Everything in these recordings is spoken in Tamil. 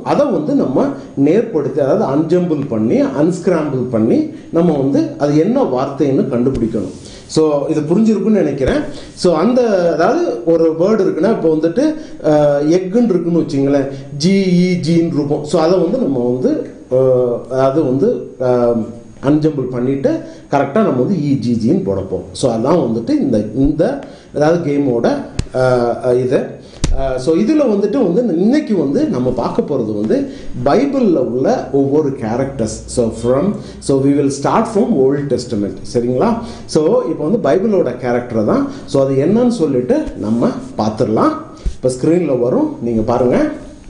அதை வந்து நம்ம நேர்படுத்தி அதாவது அன்ஜம்பிள் பண்ணி அன்ஸ்கிராம்பிள் பண்ணி நம்ம வந்து அது என்ன வார்த்தைன்னு கண்டுபிடிக்கணும் ஸோ இது புரிஞ்சிருக்குன்னு நினைக்கிறேன் ஸோ அந்த அதாவது ஒரு வேர்டு இருக்குன்னா இப்போ வந்துட்டு எக்குன்னு இருக்குன்னு வச்சுங்களேன் ஜிஇஜின்னு இருக்கும் ஸோ அதை வந்து நம்ம வந்து அஹ், அதாவது வந்து அன்ஜம்பிள் பண்ணிட்டு கரெக்டாக நம்ம வந்து இஜிஜின்னு போடப்போம் ஸோ அதான் வந்துட்டு இந்த இந்த அதாவது கேமோட இது ஸோ இதில் வந்துட்டு வந்து இன்னைக்கு வந்து நம்ம பார்க்க போகிறது வந்து பைபிளில் உள்ள ஒவ்வொரு characters so from so we will start from Old Testament சரிங்களா ஸோ இப்போ வந்து பைபிளோட கேரக்டர் தான் ஸோ அது என்னன்னு சொல்லிட்டு நம்ம பார்த்துடலாம் இப்போ ஸ்க்ரீனில் வரும் நீங்கள் பாருங்கள்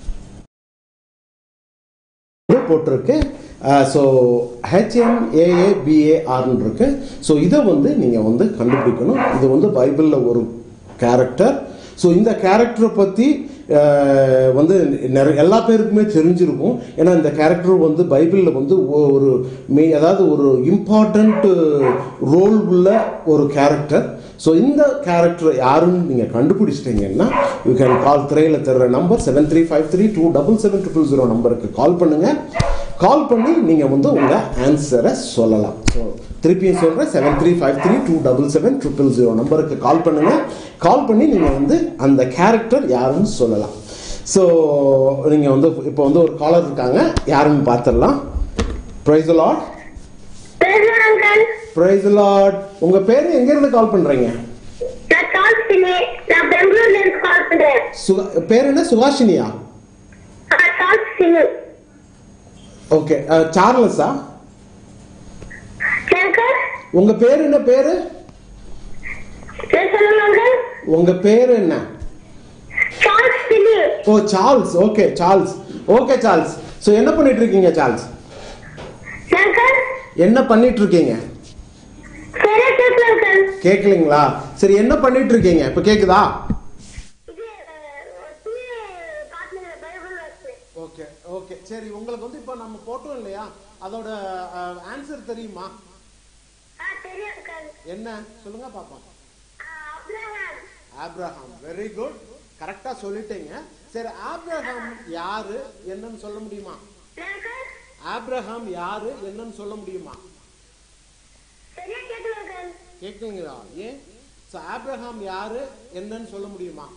இது போட்டிருக்கு ஸோ ஹெச்எம்ஏஏபிஏஆர்னு இருக்கு ஸோ இதை வந்து நீங்கள் வந்து கண்டுபிடிக்கணும் இது வந்து பைபிளில் ஒரு கேரக்டர் ஸோ இந்த கேரக்டரை பற்றி வந்து நிறைய எல்லா பேருக்குமே தெரிஞ்சிருக்கும் ஏன்னா இந்த கேரக்டர் வந்து பைபிளில் வந்து ஒ- ஒரு மெய் அதாவது ஒரு இம்பார்ட்டண்ட் ரோல் உள்ள ஒரு கேரக்டர் ஸோ இந்த கேரக்டர் யாருன்னு நீங்கள் கண்டுபிடிச்சிட்டீங்கன்னா யூ கேன் கால் திரையில் தர்ற number seven three five three two double seven triple zero நம்பருக்கு கால் பண்ணுங்கள் கால் பண்ணி நீங்கள் வந்து உங்கள் ஆன்சரை சொல்லலாம் ஸோ திருப்பியும் சொல்கிறேன் seven three five three two double seven triple zero நம்பருக்கு கால் பண்ணுங்கள் கால் பண்ணி நீங்கள் வந்து அந்த கேரக்டர் யாருன்னு சொல்லலாம் ஸோ நீங்கள் வந்து இப்போ வந்து ஒரு காலர் இருக்காங்க யாருன்னு பார்த்துடலாம் ப்ரைஸ் லாட் பேசுறேன் அங்கிள் ப்ரைஸ் லாட் உங்கள் பேர் எங்கேருந்து கால் பண்ணுறீங்க நான் கால் பண்ணி நான் பெங்களூர்ல இருந்து கால் பண்றேன் சுகா பேர் என்ன சுகாஷினியா நான் கால் பண்ணி ஓகே சார்லஸா அங்கிள் உங்கள் பேர் என்ன பேர் நான் சொல்லுங்க அங்கிள் உங்கள் பேர் என்ன கால் பண்ணி oh Charles okay Charles okay Charles so என்ன பண்ணிட்டு இருக்கீங்க சார்ல்ஸ் அங்கிள் என்ன பண்ணிட்டு இருக்கீங்க சரியா கேட்கல அங்கிள் கேட்கலீங்களா சரி என்ன பண்ணிட்டு இருக்கீங்க இப்போ கேக்குதா இது துணி காட்டுங்க பைபிள் வச்சு ஓகே ஓகே சரி உங்களுக்கு வந்து இப்போ நம்ம போட்டோம் இல்லையா அதோட ஆன்சர் தெரியுமா ஆ தெரியும் அங்கிள் என்ன சொல்லுங்க பாப்போம் அப்ரஹாம் ஆப்ரஹாம் வெரி குட் கரெக்டா சொல்லிட்டீங்க சரி ஆப்ரஹாம் யாரு என்னன்னு சொல்ல முடியுமா அங்கிள் ஆப்ரஹாம் யாரு என்னன்னு சொல்ல முடியுமா சரியா கேட்கல அங்கிள் கேட்குங்களா ஏன் ஸோ ஆப்ரஹாம் யாரு என்னன்னு சொல்ல முடியுமா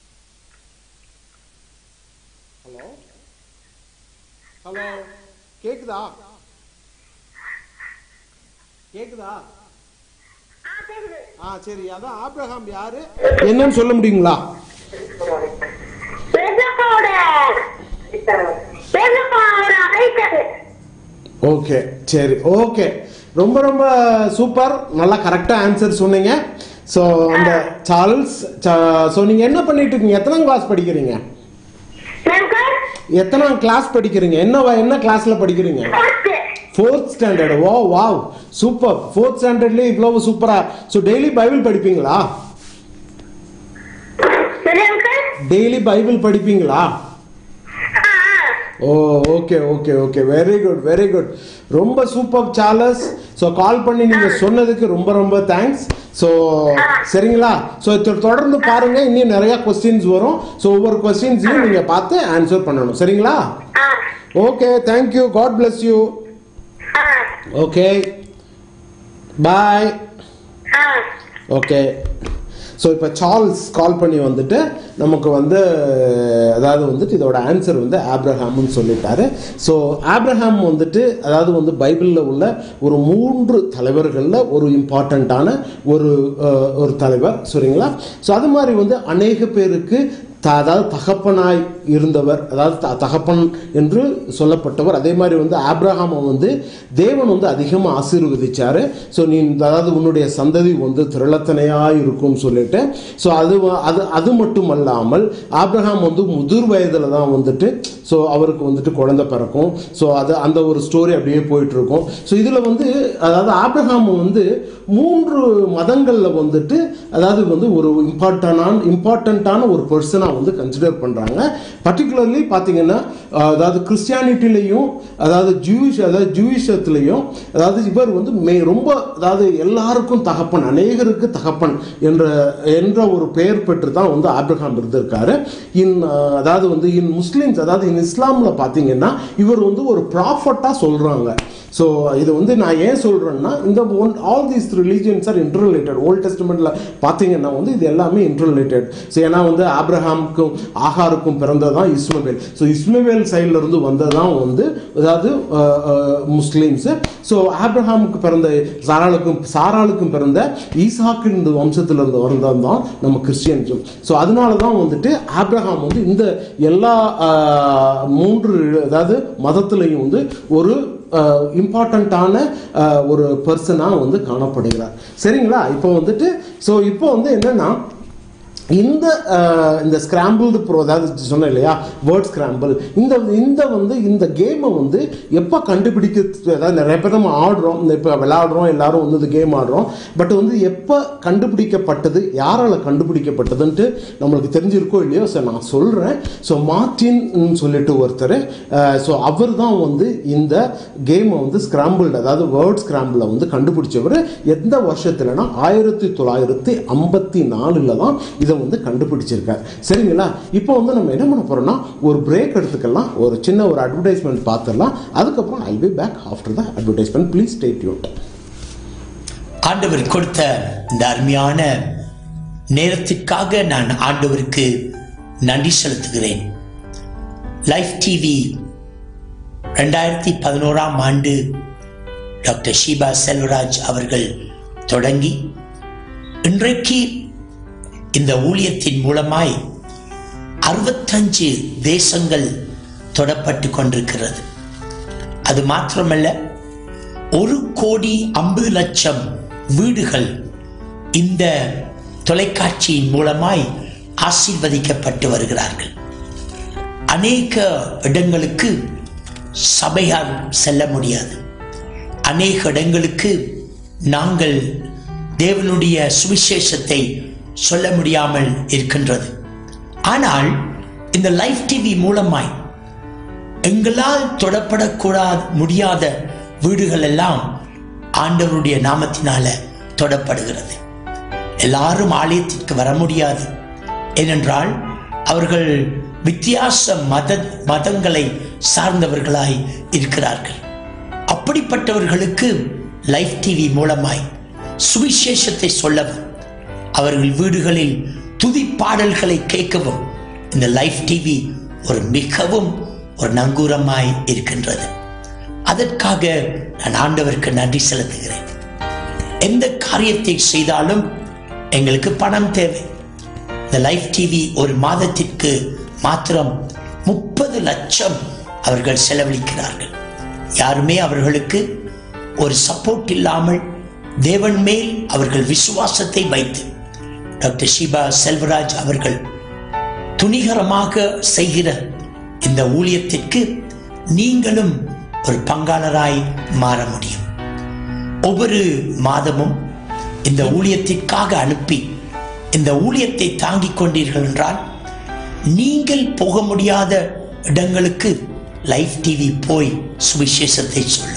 ஹலோ ஹலோ கேக்குதா கேக்குதா ஆ கேக்குது ஆ சரி அதான் ஆப்ரஹாம் யாரு என்னன்னு சொல்ல முடியுங்களா பேசப்பாவோட பேசப்பாவோட அழைத்தது ஓகே சரி ஓகே ரொம்ப ரொம்ப சூப்பர் நல்லா கரெக்டாக ஆன்சர் சொன்னீங்க ஸோ அந்த சார்ல்ஸ் ஸோ நீங்கள் என்ன பண்ணிட்டு இருக்கீங்க எத்தனாம் கிளாஸ் படிக்கிறீங்க அங்கிள் எத்தனாம் கிளாஸ் படிக்கிறீங்க என்ன வ- என்ன கிளாஸில் படிக்கிறீங்க first fourth standard oh wow super fourth ஸ்டாண்டர்ட்லேயே இவ்வளவு சூப்பரா ஸோ டெய்லி பைபிள் படிப்பீங்களா சரி அங்கிள் டெய்லி பைபிள் படிப்பீங்களா ஆ ஆ oh okay okay okay very good very good ரொம்ப சூப்பர் சார்லஸ் ஸோ கால் பண்ணி நீங்கள் சொன்னதுக்கு ரொம்ப ரொம்ப தேங்க்ஸ் ஸோ சரிங்களா ஸோ தொடர்ந்து பாருங்க இன்னும் நிறைய கொஸ்டின்ஸ் வரும் ஸோ ஒவ்வொரு கொஸ்டின்ஸையும் நீங்கள் பார்த்து ஆன்சர் பண்ணணும் சரிங்களா ஆ okay thank you God bless you ஆ ஓகே பாய் ஆ ஓகே ஸோ இப்போ சார்ல்ஸ் கால் பண்ணி வந்துட்டு நமக்கு வந்து அதாவது வந்துட்டு இதோட ஆன்சர் வந்து ஆப்ரஹாம்னு சொல்லிட்டாரு ஸோ ஆப்ரஹாம் வந்துட்டு அதாவது வந்து பைபிளில் உள்ள ஒரு மூன்று தலைவர்களில் ஒரு இம்பார்ட்டண்ட்டான ஒரு அஹ், ஒரு தலைவர் சரிங்களா ஸோ அது மாதிரி வந்து அநேக பேருக்கு த அதாவது தகப்பனாய் இருந்தவர் அதாவது த- தகப்பன் என்று சொல்லப்பட்டவர் அதே மாதிரி வந்து ஆப்ரஹாமை வந்து தேவன் வந்து அதிகமாக ஆசீர்வதிச்சாரு ஸோ நீ இந்த- அதாவது உன்னுடைய சந்ததி வந்து திரளத்தனையாக இருக்கும் சொல்லிட்டு ஸோ அது வ- அது அது மட்டும் அல்லாமல் ஆப்ரஹாம் வந்து முதிர் வயதில் தான் வந்துட்டு ஸோ அவருக்கு வந்துட்டு குழந்தை பிறக்கும் ஸோ அது அந்த ஒரு ஸ்டோரி அப்படியே போயிட்டு இருக்கும் ஸோ இதில் வந்து அதாவது ஆப்ரஹாம் வந்து மூன்று மதங்களில் வந்துட்டு அதாவது வந்து ஒரு இம்பார்ட்டனான இம்பார்ட்டண்ட்டான ஒரு பர்சனாக வந்து கன்சிடர் பண்ணுறாங்க பர்டிகுலர்லி பார்த்தீங்கன்னா அஹ், அதாவது கிறிஸ்டியானிட்டிலையும் அதாவது ஜூயிஷ் அதாவது ஜூயிஷத்துலேயும் அதாவது இவர் வந்து மே ரொம்ப அதாவது எல்லாருக்கும் தகப்பன் அநேகருக்கு தகப்பன் என்ற என்ற ஒரு பெயர் பெற்று தான் வந்து ஆப்ரஹாம் இருந்திருக்காரு இன் அஹ், அதாவது வந்து இன் முஸ்லிம்ஸ் அதாவது இன் இஸ்லாமில் பார்த்தீங்கன்னா இவர் வந்து ஒரு ப்ராஃபட்டாக சொல்கிறாங்க ஸோ இது வந்து நான் ஏன் சொல்கிறேன்னா இந்த one all these religions are interrelated old டெஸ்ட்மெண்ட்டில் பார்த்தீங்கன்னா வந்து இது எல்லாமே இன்டர்ரிலேட்டட் ஸோ ஏன்னா வந்து ஆப்ரஹாமுக்கும் ஆகாருக்கும் பிறந்தது தான் இஸ்மவேல் ஸோ இஸ்மவேல் சைடில் இருந்து வந்தது தான் வந்து அதாவது முஸ்லீம்ஸு ஸோ ஆப்ரஹாமுக்கு பிறந்த சாராளுக்கும் சாராளுக்கும் பிறந்த ஈசாக்கின் இந்த வம்சத்திலிருந்து வந்தது தான் நம்ம கிறிஸ்டியன்ஸும் ஸோ அதனால தான் வந்துட்டு ஆப்ரஹாம் வந்து இந்த எல்லா ஆஹ், மூன்று அதாவது மதத்துலையும் வந்து ஒரு இம்பார்ட்டண்ட்டான ஒரு பர்சனாக வந்து காணப்படுகிறார் சரிங்களா இப்போ வந்துட்டு ஸோ இப்போ வந்து என்னன்னா இந்த அஹ், இந்த ஸ்கிராம்பிள்டு ப்ரோ அதாவது சொன்னேன் இல்லையா வேர்ட் ஸ்கிராம்பிள் இந்த இந்த வந்து இந்த கேமை வந்து எப்போ கண்டுபிடிக்க அதாவது நிறைய பேர் நம்ம ஆடுறோம் இந்த இப்போ விளையாடுறோம் எல்லாரும் வந்து இந்த கேம் ஆடுறோம் பட் வந்து எப்போ கண்டுபிடிக்கப்பட்டது யாரால் கண்டுபிடிக்கப்பட்டதுன்ட்டு நம்மளுக்கு தெரிஞ்சிருக்கோ இல்லையோ ஸோ நான் சொல்கிறேன் ஸோ மார்டின் சொல்லிட்டு ஒருத்தர் ஸோ அவர் தான் வந்து இந்த கேமை வந்து ஸ்கிராம்பிள்டு அதாவது வேர்ட் ஸ்கிராம்பிளை வந்து கண்டுபிடிச்சவர் எந்த வருஷத்துலனா ஆயிரத்தி தொள்ளாயிரத்தி ஐம்பத்தி நாலில் தான் இதை வந்து கண்டுபிடிச்சிருக்காரு சரிங்களா இப்போ வந்து நம்ம என்ன பண்ண போறோம்னா ஒரு பிரேக் எடுத்துக்கலாம் ஒரு சின்ன ஒரு அட்வர்டைஸ்மெண்ட் பார்த்துடலாம் அதுக்கப்புறம் I be back after the advertisement please stay டியூட் ஆண்டவர் கொடுத்த இந்த அருமையான நேரத்திற்காக நான் ஆண்டவருக்கு நன்றி செலுத்துகிறேன் லைஃப் டிவி ரெண்டாயிரத்தி பதினோராம் ஆண்டு டாக்டர் ஷீபா செல்வராஜ் அவர்கள் தொடங்கி இன்றைக்கு இந்த ஊழியத்தின் மூலமாய் அறுபத்தஞ்சு தேசங்கள் தொடப்பட்டு கொண்டிருக்கிறது அது மாத்திரமல்ல ஒரு கோடி ஐம்பது லட்சம் வீடுகள் இந்த தொலைக்காட்சியின் மூலமாய் ஆசீர்வதிக்கப்பட்டு வருகிறார்கள் அநேக இடங்களுக்கு சபையால் செல்ல முடியாது அநேக இடங்களுக்கு நாங்கள் தேவனுடைய சுவிசேஷத்தை சொல்ல முடியாமல் இருக்கின்றது ஆனால் இந்த லைஃப் டிவி மூலமாய் எங்களால் தொடப்படக்கூடாத முடியாத வீடுகள் எல்லாம் ஆண்டவருடைய நாமத்தினால தொடப்படுகிறது எல்லாரும் ஆலயத்திற்கு வர முடியாது ஏனென்றால் அவர்கள் வித்தியாச மத மதங்களை சார்ந்தவர்களாய் இருக்கிறார்கள் அப்படிப்பட்டவர்களுக்கு லைஃப் டிவி மூலமாய் சுவிசேஷத்தை சொல்லவும் அவர்கள் வீடுகளில் துதி பாடல்களை கேட்கவும் இந்த லைஃப் டிவி ஒரு மிகவும் ஒரு நங்கூரமாய் இருக்கின்றது அதற்காக நான் ஆண்டவருக்கு நன்றி செலுத்துகிறேன் எந்த காரியத்தை செய்தாலும் எங்களுக்கு பணம் தேவை இந்த லைஃப் டிவி ஒரு மாதத்திற்கு மாத்திரம் முப்பது லட்சம் அவர்கள் செலவழிக்கிறார்கள் யாருமே அவர்களுக்கு ஒரு சப்போர்ட் இல்லாமல் தேவன் மேல் அவர்கள் விசுவாசத்தை வைத்து டாக்டர் ஷிபா செல்வராஜ் அவர்கள் துணிகரமாக செய்கிற இந்த ஊழியத்திற்கு நீங்களும் ஒரு பங்காளராய் மாற முடியும் ஒவ்வொரு மாதமும் இந்த ஊழியத்திற்காக அனுப்பி இந்த ஊழியத்தை தாங்கிக் கொண்டீர்கள் என்றால் நீங்கள் போக முடியாத இடங்களுக்கு லைவ் டிவி போய் சுவிசேஷத்தை சொல்லும்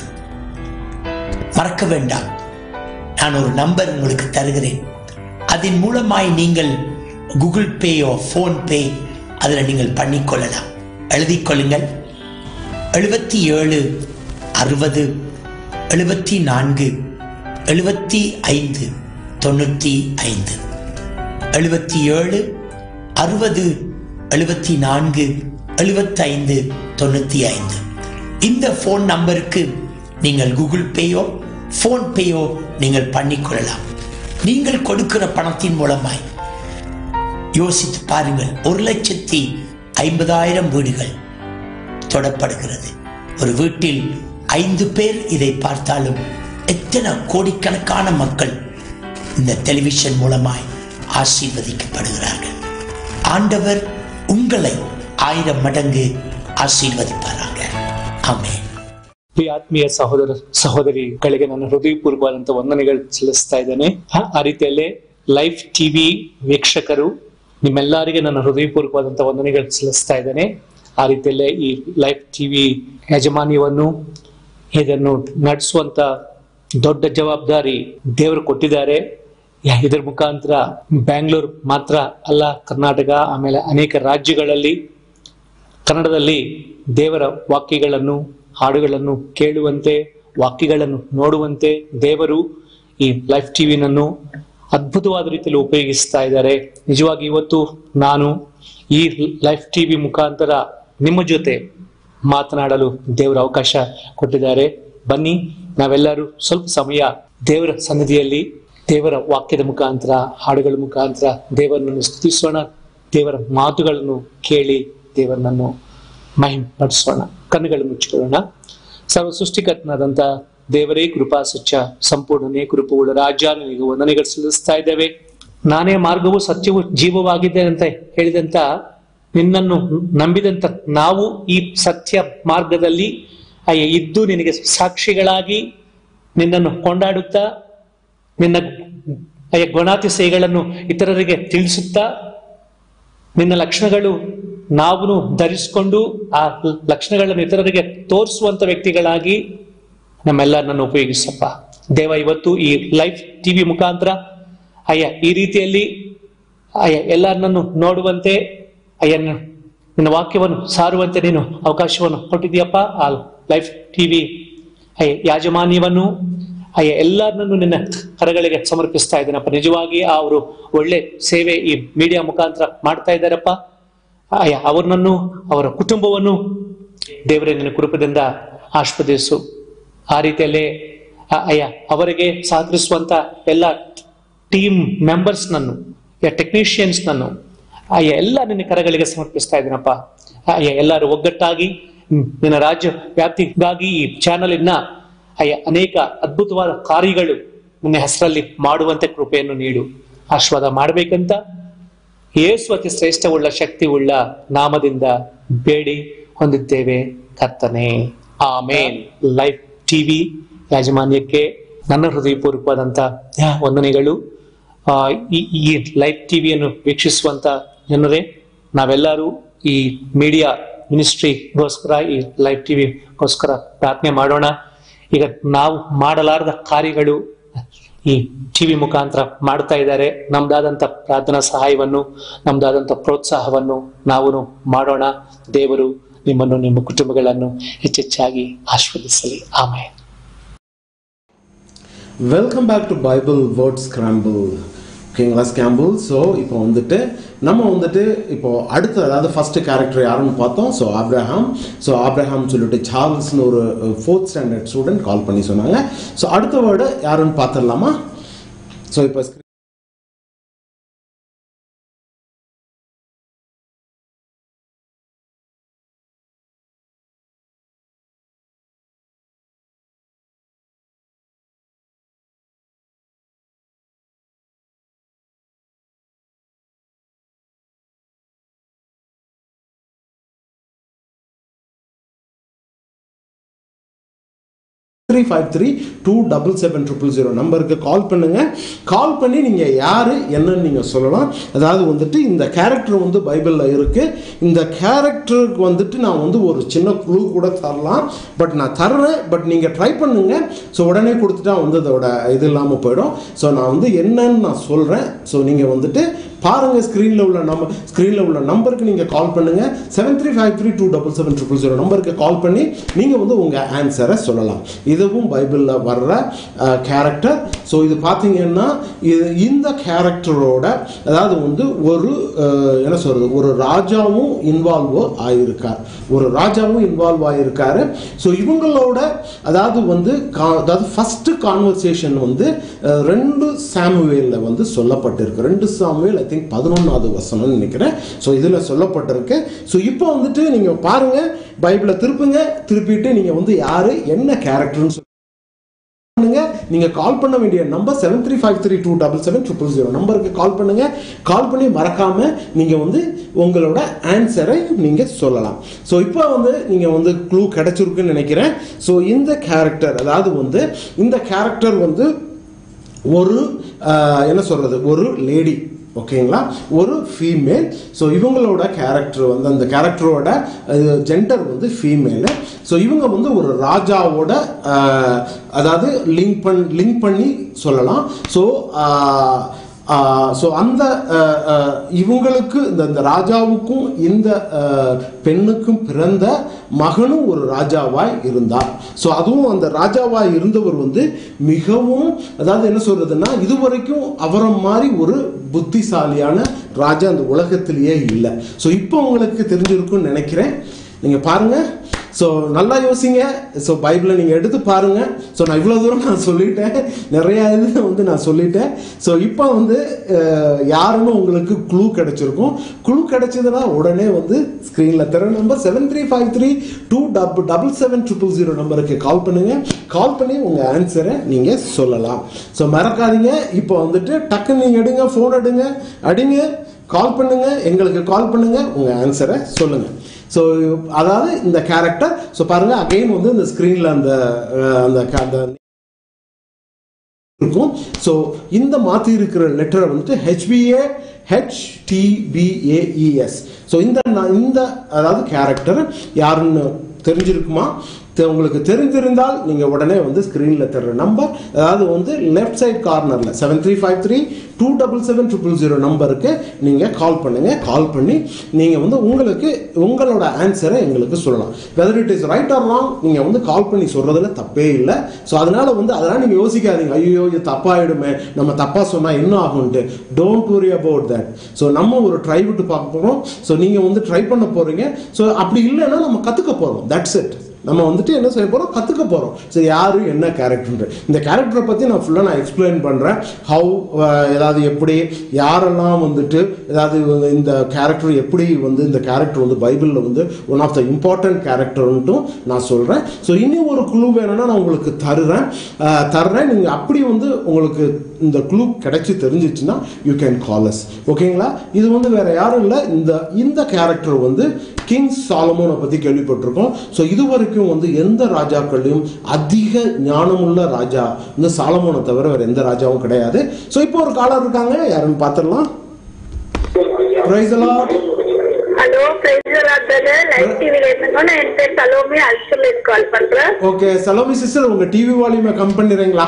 மறக்க வேண்டாம் நான் ஒரு நம்பர் உங்களுக்கு தருகிறேன் அதன் மூலமாய் நீங்கள் கூகுள் பேயோ ஃபோன் பே அதில் நீங்கள் பண்ணிக்கொள்ளலாம் எழுதிக் கொள்ளுங்கள் எழுபத்தி ஏழு அறுபது எழுபத்தி நான்கு எழுபத்தி ஐந்து தொண்ணூற்றி ஐந்து எழுபத்தி ஏழு அறுபது எழுபத்தி நான்கு எழுபத்தைந்து தொண்ணூற்றி ஐந்து இந்த ஃபோன் நம்பருக்கு நீங்கள் கூகுள் பேயோ ஃபோன் பேயோ நீங்கள் பண்ணிக்கொள்ளலாம் நீங்கள் கொடுக்கிற பணத்தின் மூலமாய் யோசித்து பாருங்கள் ஒரு லட்சத்தி ஐம்பதாயிரம் வீடுகள் தொடப்படுகிறது ஒரு வீட்டில் ஐந்து பேர் இதை பார்த்தாலும் எத்தனை கோடிக்கணக்கான மக்கள் இந்த டெலிவிஷன் மூலமாய் ஆசீர்வதிக்கப்படுகிறார்கள் ஆண்டவர் உங்களை ஆயிரம் மடங்கு ಆಶೀರ್ವದಿಪಾರಾಗ ಆಮೇಲೆ ಈ ಆತ್ಮೀಯ ಸಹೋದರ ಸಹೋದರಿಗಳಿಗೆ ನನ್ನ ಹೃದಯಪೂರ್ವವಾದಂತ ವಂದನೆಗಳು ಸಲ್ಲಿಸ್ತಾ ಇದ್ದೇನೆ ಆ- ಆ ರೀತಿಯಲ್ಲೇ ಲೈಫ್ ಟಿವಿ ವೀಕ್ಷಕರು ನಿಮ್ಮೆಲ್ಲರಿಗೆ ನನ್ನ ಹೃದಯಪೂರ್ವಕವಾದಂತ ವಂದನೆಗಳು ಸಲ್ಲಿಸ್ತಾ ಇದ್ದೇನೆ ಆ ರೀತಿಯಲ್ಲೇ ಈ ಲೈಫ್ ಟಿವಿ ಯಾಜಮಾನ್ಯವನ್ನು ಇದನ್ನು ನಡೆಸುವಂತ ದೊಡ್ಡ ಜವಾಬ್ದಾರಿ ದೇವರು ಕೊಟ್ಟಿದ್ದಾರೆ ಯ- ಇದರ ಮುಖಾಂತರ ಬ್ಯಾಂಗ್ಳೂರ್ ಮಾತ್ರ ಅಲ್ಲ ಕರ್ನಾಟಕ ಆಮೇಲೆ ಅನೇಕ ರಾಜ್ಯಗಳಲ್ಲಿ ಕನ್ನಡದಲ್ಲಿ ದೇವರ ವಾಕ್ಯಗಳನ್ನು ಹಾಡುಗಳನ್ನು ಕೇಳುವಂತೆ ವಾಕ್ಯಗಳನ್ನು ನೋಡುವಂತೆ ದೇವರು ಈ ಲೈಫ್ ಟಿವಿನನ್ನು ಅದ್ಭುತವಾದ ರೀತಿಯಲ್ಲಿ ಉಪಯೋಗಿಸ್ತಾ ಇದ್ದಾರೆ ನಿಜವಾಗಿ ಇವತ್ತು ನಾನು ಈ ಲೈಫ್ ಟಿವಿ ಮುಖಾಂತರ ನಿಮ್ಮ ಜೊತೆ ಮಾತನಾಡಲು ದೇವರ ಅವಕಾಶ ಕೊಟ್ಟಿದ್ದಾರೆ ಬನ್ನಿ ನಾವೆಲ್ಲರೂ ಸ್ವಲ್ಪ ಸಮಯ ದೇವರ ಸನ್ನಿಧಿಯಲ್ಲಿ ದೇವರ ವಾಕ್ಯದ ಮುಖಾಂತರ ಹಾಡುಗಳ ಮುಖಾಂತರ ದೇವರನ್ನು ಸ್ತುತಿಸೋಣ ದೇವರ ಮಾತುಗಳನ್ನು ಕೇಳಿ ದೇವರನ್ನು ಮಹಿಮೆಪಡಿಸೋಣ ಕಣ್ಣುಗಳನ್ನು ಮುಚ್ಚಿಕೊಳ್ಳೋಣ ಸರ್ವ ಸೃಷ್ಟಿಕರ್ತನಾದಂತ ದೇವರೇ ಕೃಪಾ ಸಚ್ಚ ಸಂಪೂರ್ಣನೇ ಕೃಪವುಳ್ಳ ರಾಜ ನಿನಗೆ ವಂದನೆಗಳು ಸಲ್ಲಿಸ್ತಾ ಇದ್ದೇವೆ ನಾನೇ ಮಾರ್ಗವು ಸತ್ಯವು ಜೀವವಾಗಿದೆ ಅಂತ ಹೇಳಿದಂತ ನಿನ್ನನ್ನು ನಂಬಿದಂತ ನಾವು ಈ ಸತ್ಯ ಮಾರ್ಗದಲ್ಲಿ ಅಯ್ಯ ಇದ್ದು ನಿನಗೆ ಸಾಕ್ಷಿಗಳಾಗಿ ನಿನ್ನನ್ನು ಕೊಂಡಾಡುತ್ತಾ ನಿನ್ನ ಅಯ್ಯ ಗುಣಾತಿಶಯಗಳನ್ನು ಇತರರಿಗೆ ತಿಳಿಸುತ್ತಾ ನಿನ್ನ ಲಕ್ಷಣಗಳು ನಾವು ಧರಿಸಿಕೊಂಡು ಆ ಲಕ್ಷಣಗಳನ್ನು ಇತರರಿಗೆ ತೋರಿಸುವಂತ ವ್ಯಕ್ತಿಗಳಾಗಿ ನಮ್ಮೆಲ್ಲರನ್ನು ಉಪಯೋಗಿಸಪ್ಪ ದೇವ ಇವತ್ತು ಈ ಲೈಫ್ ಟಿವಿ ಮುಖಾಂತರ ಅಯ್ಯ ಈ ರೀತಿಯಲ್ಲಿ ಅಯ್ಯ ಎಲ್ಲರನ್ನನ್ನು ನೋಡುವಂತೆ ಅಯ್ಯ ನಿನ್ನ ವಾಕ್ಯವನ್ನು ಸಾರುವಂತೆ ನೀನು ಅವಕಾಶವನ್ನು ಕೊಟ್ಟಿದೀಯಪ್ಪ ಆ ಲೈಫ್ ಟಿವಿ ಅಯ್ಯ ಯಾಜಮಾನ್ಯವನ್ನು ಅಯ್ಯ ಎಲ್ಲರನ್ನೂ ನಿನ್ನ ಕರಗಳಿಗೆ ಸಮರ್ಪಿಸ್ತಾ ಇದ್ದೇನಪ್ಪ ನಿಜವಾಗಿ ಅವರು ಒಳ್ಳೆ ಸೇವೆ ಈ ಮೀಡಿಯಾ ಮುಖಾಂತರ ಮಾಡ್ತಾ ಇದ್ದಾರಪ್ಪ ಅಯ್ಯ ಅವ್ರನ್ನನ್ನು ಅವರ ಕುಟುಂಬವನ್ನು ದೇವರೇ ನಿನ್ನ ಕೃಪದಿಂದ ಆಸ್ಪದಿಸು ಆ ರೀತಿಯಲ್ಲೇ ಅ- ಅಯ್ಯ ಅವರಿಗೆ ಸಹಕರಿಸುವಂತ ಎಲ್ಲ ಟೀಮ್ ಮೆಂಬರ್ಸ್ನನ್ನು ಟೆಕ್ನಿಷಿಯನ್ಸ್ನನ್ನು ಅಯ್ಯ ಎಲ್ಲ ನಿನ್ನ ಕರಗಳಿಗೆ ಸಮರ್ಪಿಸ್ತಾ ಇದ್ದೀನಪ್ಪ ಅಯ್ಯ ಎಲ್ಲರೂ ಒಗ್ಗಟ್ಟಾಗಿ ಹ್ಮ್, ನಿನ್ನ ರಾಜ್ಯ ವ್ಯಾಪ್ತಿಗಾಗಿ ಈ ಚಾನಲಿನ ಅಯ್ಯ ಅನೇಕ ಅದ್ಭುತವಾದ ಕಾರ್ಯಗಳು ನಿನ್ನ ಹೆಸರಲ್ಲಿ ಮಾಡುವಂತೆ ಕೃಪೆಯನ್ನು ನೀಡು ಆಶೀರ್ವಾದ ಮಾಡಬೇಕಂತ ಯೇಸು ಅತಿ ಶ್ರೇಷ್ಠವುಳ್ಳ ಶಕ್ತಿವುಳ್ಳ ನಾಮದಿಂದ ಬೇಡಿ ಹೊಂದಿದ್ದೇವೆ ಕರ್ತನೆ ಆಮೇನ್ ಲೈಫ್ ಟಿವಿ ಯಾಜಮಾನ್ಯಕ್ಕೆ ನನ್ನ ಹೃದಯಪೂರ್ವಕವಾದಂತ ವಂದನೆಗಳು ಆ, ಈ ಈ ಲೈವ್ ಟಿವಿಯನ್ನು ವೀಕ್ಷಿಸುವಂತ ಜನರೇ ನಾವೆಲ್ಲರೂ ಈ ಮೀಡಿಯಾ ಮಿನಿಸ್ಟ್ರಿಗೋಸ್ಕರ ಈ ಲೈವ್ ಟಿವಿಗೋಸ್ಕರ ಪ್ರಾರ್ಥನೆ ಮಾಡೋಣ ಈಗ ನಾವು ಮಾಡಲಾರದ ಕಾರ್ಯಗಳು ಈ ಟಿವಿ ಮುಖಾಂತರ ಮಾಡ್ತಾ ಇದ್ದಾರೆ ನಮ್ದಾದಂತ ಪ್ರಾರ್ಥನಾ ಸಹಾಯವನ್ನು ನಮ್ದಾದಂತ ಪ್ರೋತ್ಸಾಹವನ್ನು ನಾವು ಮಾಡೋಣ ದೇವರು ನಿಮ್ಮನ್ನು ನಿಮ್ಮ ಕುಟುಂಬಗಳನ್ನು ಹೆಚ್ಚೆಚ್ಚಾಗಿ ಆಶೀರ್ವದಿಸಲಿ ಆಮೇಲೆ welcome back to Bible word scramble ஓகேங்களா ஸ்கேம்பிள் ஸோ இப்போ வந்துட்டு நம்ம வந்துட்டு இப்போ அடுத்து அதாவது ஃபர்ஸ்ட் கேரக்டர் யாருன்னு பார்த்தோம் ஸோ ஆப்ரஹாம் ஸோ ஆப்ரஹாம் சொல்லிட்டு சார்ல்ஸ்னு ஒரு ஃபோர்த் ஸ்டாண்டர்ட் ஸ்டூடெண்ட் கால் பண்ணி சொன்னாங்க ஸோ அடுத்த வேர்டு யாருன்னு பார்த்துடலாமா ஸோ இப்போ three five three two double seven triple zero நம்பருக்கு கால் பண்ணுங்க கால் பண்ணி நீங்கள் யார் என்னன்னு நீங்கள் சொல்லலாம் அதாவது வந்துட்டு இந்த கேரக்டர் வந்து பைபிளில் இருக்குது இந்த கேரக்டருக்கு வந்துட்டு நான் வந்து ஒரு சின்ன க்ளூ கூட தரலாம் பட் நான் தர்றேன் பட் நீங்கள் ட்ரை பண்ணுங்க ஸோ உடனே கொடுத்துட்டா வந்து அதோட இது இல்லாமல் போயிடும் ஸோ நான் வந்து என்னன்னு நான் சொல்கிறேன் ஸோ நீங்கள் வந்துட்டு பாருங்க ஸ்க்ரீனில் உள்ள நம்பர் ஸ்க்ரீனில் உள்ள நம்பருக்கு நீங்கள் கால் பண்ணுங்க seven three five three two double seven triple zero நம்பருக்கு கால் பண்ணி நீங்கள் வந்து உங்கள் ஆன்சரை சொல்லலாம் இதுவும் பைபிளில் வர்ற கேரக்டர் ஸோ இது பார்த்தீங்கன்னா இது இந்த கேரக்டரோட அதாவது வந்து ஒரு அஹ், என்ன சொல்றது ஒரு ராஜாவும் இன்வால்வ் ஆகியிருக்கார் ஒரு ராஜாவும் இன்வால்வ் ஆகியிருக்காரு ஸோ இவங்களோட அதாவது வந்து கா- அதாவது ஃபர்ஸ்ட் கான்வர்சேஷன் வந்து அஹ், ரெண்டு சாமுவேலில் வந்து சொல்லப்பட்டிருக்கு ரெண்டு சாமுவேல் ஐ திங்க் பதினொன்றாவது வசனம்னு நினைக்கிறேன் ஸோ இதில் சொல்லப்பட்டிருக்கு ஸோ இப்போ வந்துட்டு நீங்கள் பாருங்க பைபிளை திருப்புங்க திருப்பிட்டு நீங்கள் வந்து யாரு என்ன கேரக்டர்னு சொல்லி பண்ணுங்க நீங்க கால் பண்ண வேண்டிய number seven three five three two double seven triple zero நம்பருக்கு கால் பண்ணுங்க கால் பண்ணி மறக்காம நீங்க வந்து உங்களோட ஆன்சரை நீங்க சொல்லலாம் ஸோ இப்போ வந்து நீங்க வந்து க்ளூ கிடைச்சிருக்குன்னு நினைக்கிறேன் ஸோ இந்த கேரக்டர் அதாவது வந்து இந்த கேரக்டர் வந்து ஒரு ஆஹ், என்ன சொல்றது ஒரு லேடி ஓகேங்களா ஒரு ஃபீமேல் ஸோ இவங்களோட கேரக்டர் வந்து அந்த கேரக்டரோட ஜெண்டர் வந்து ஃபீமேலு ஸோ இவங்க வந்து ஒரு ராஜாவோட ஆஹ், அதாவது லிங்க் பண் லிங்க் பண்ணி சொல்லலாம் ஸோ ஸோ அந்த ஆஹ், ஆஹ், இவங்களுக்கு இந்த இந்த ராஜாவுக்கும் இந்த ஆஹ், பெண்ணுக்கும் பிறந்த மகனும் ஒரு ராஜாவாய் இருந்தார் ஸோ அதுவும் அந்த ராஜாவாய் இருந்தவர் வந்து மிகவும் அதாவது என்ன சொல்றதுன்னா இதுவரைக்கும் அவரை மாதிரி ஒரு புத்திசாலியான ராஜா அந்த உலகத்திலேயே இல்லை ஸோ இப்போ உங்களுக்கு தெரிஞ்சிருக்கும்னு நினைக்கிறேன் நீங்க பாருங்க ஸோ நல்லா யோசிங்க ஸோ பைபிளை நீங்கள் எடுத்து பாருங்க ஸோ நான் இவ்வளோ தூரம் நான் சொல்லிட்டேன் நிறைய இது வந்து நான் சொல்லிட்டேன் ஸோ இப்போ வந்து அஹ், யாருன்னு உங்களுக்கு க்ளூ கிடைச்சிருக்கும் க்ளூ கிடைச்சதுன்னா உடனே வந்து ஸ்க்ரீனில் தர number seven three five three two double double seven triple zero நம்பருக்கு கால் பண்ணுங்க கால் பண்ணி உங்கள் ஆன்சரை நீங்கள் சொல்லலாம் ஸோ மறக்காதீங்க இப்போ வந்துட்டு டக்குன்னு நீங்கள் எடுங்க ஃபோன் எடுங்க அடிங்க கால் பண்ணுங்க எங்களுக்கு கால் பண்ணுங்க உங்கள் ஆன்சரை சொல்லுங்க ஸோ அதாவது இந்த கேரக்டர் ஸோ பாருங்க அகைன் வந்து இந்த ஸ்க்ரீனில் அந்த அஹ், அந்த க- அந்த இருக்கும் ஸோ இந்த மாற்றி இருக்கிற லெட்டரை வந்துட்டு ஹெச்பிஏ ஹெச்டிபிஏஇஎஸ் ஸோ இந்த ந- இந்த அதாவது கேரக்டர் யாருன்னு தெரிஞ்சிருக்குமா தெ- உங்களுக்கு தெரிந்திருந்தால் நீங்கள் உடனே வந்து ஸ்க்ரீனில் தர்ற நம்பர் அதாவது வந்து லெஃப்ட் சைட் கார்னரில் seven three five three two double seven triple zero நம்பருக்கு நீங்கள் கால் பண்ணுங்கள் கால் பண்ணி நீங்கள் வந்து உங்களுக்கு உங்களோட ஆன்சரை எங்களுக்கு சொல்லலாம் whether it is right or wrong நீங்கள் வந்து கால் பண்ணி சொல்கிறதுல தப்பே இல்லை ஸோ அதனால் வந்து அதெல்லாம் நீங்கள் யோசிக்காதீங்க ஐயோ இது தப்பாயிடுமே நம்ம தப்பாக சொன்னால் என்ன ஆகும்ட்டு don't worry about that so நம்ம ஒரு ட்ரை விட்டு பார்க்க போகிறோம் ஸோ நீங்கள் வந்து ட்ரை பண்ண போகிறீங்க ஸோ அப்படி இல்லைன்னா நம்ம கற்றுக்க போகிறோம் தட்ஸ் இட் நம்ம வந்துட்டு என்ன செய்ய போகிறோம் கற்றுக்க போகிறோம் ஸோ யார் என்ன கேரக்டர் இந்த கேரக்டரை பற்றி நான் ஃபுல்லாக நான் எக்ஸ்பிளைன் பண்ணுறேன் ஹவு ஏதாவது எப்படி யாரெல்லாம் வந்துட்டு ஏதாவது இந்த கேரக்டர் எப்படி வந்து இந்த கேரக்டர் வந்து பைபிளில் வந்து ஒன் ஆஃப் த இம்பார்ட்டன்ட் கேரக்டர்ன்ட்டும் நான் சொல்கிறேன் ஸோ இனி ஒரு குழு வேணும்னா நான் உங்களுக்கு தருறேன் அஹ், தர்றேன் நீங்கள் அப்படி வந்து உங்களுக்கு இந்த குழு கிடைச்சி தெரிஞ்சிச்சுன்னா யூ கேன் கால் அஸ் ஓகேங்களா இது வந்து வேற யாரும் இல்லை இந்த இந்த கேரக்டர் வந்து கிங் சாலமோனை பற்றி கேள்விப்பட்டிருக்கோம் ஸோ இது வரைக்கும் வந்து எந்த ராஜாக்கள்லையும் அதிக ஞானமுள்ள ராஜா இந்த சாலமோனை தவிர வேற எந்த ராஜாவும் கிடையாது ஸோ இப்போ ஒரு காலர் இருக்காங்க யாருன்னு பார்த்துடலாம் Praise the Lord. Hello praise brother live டிவில இருந்தோம் நான் என் பேர் சலோமி அல்சூர்ல இருந்து கால் பண்றேன் ஓகே சலோமி சிஸ்டர் உங்க டிவி வால்யூமை கம் பண்ணிடுறீங்களா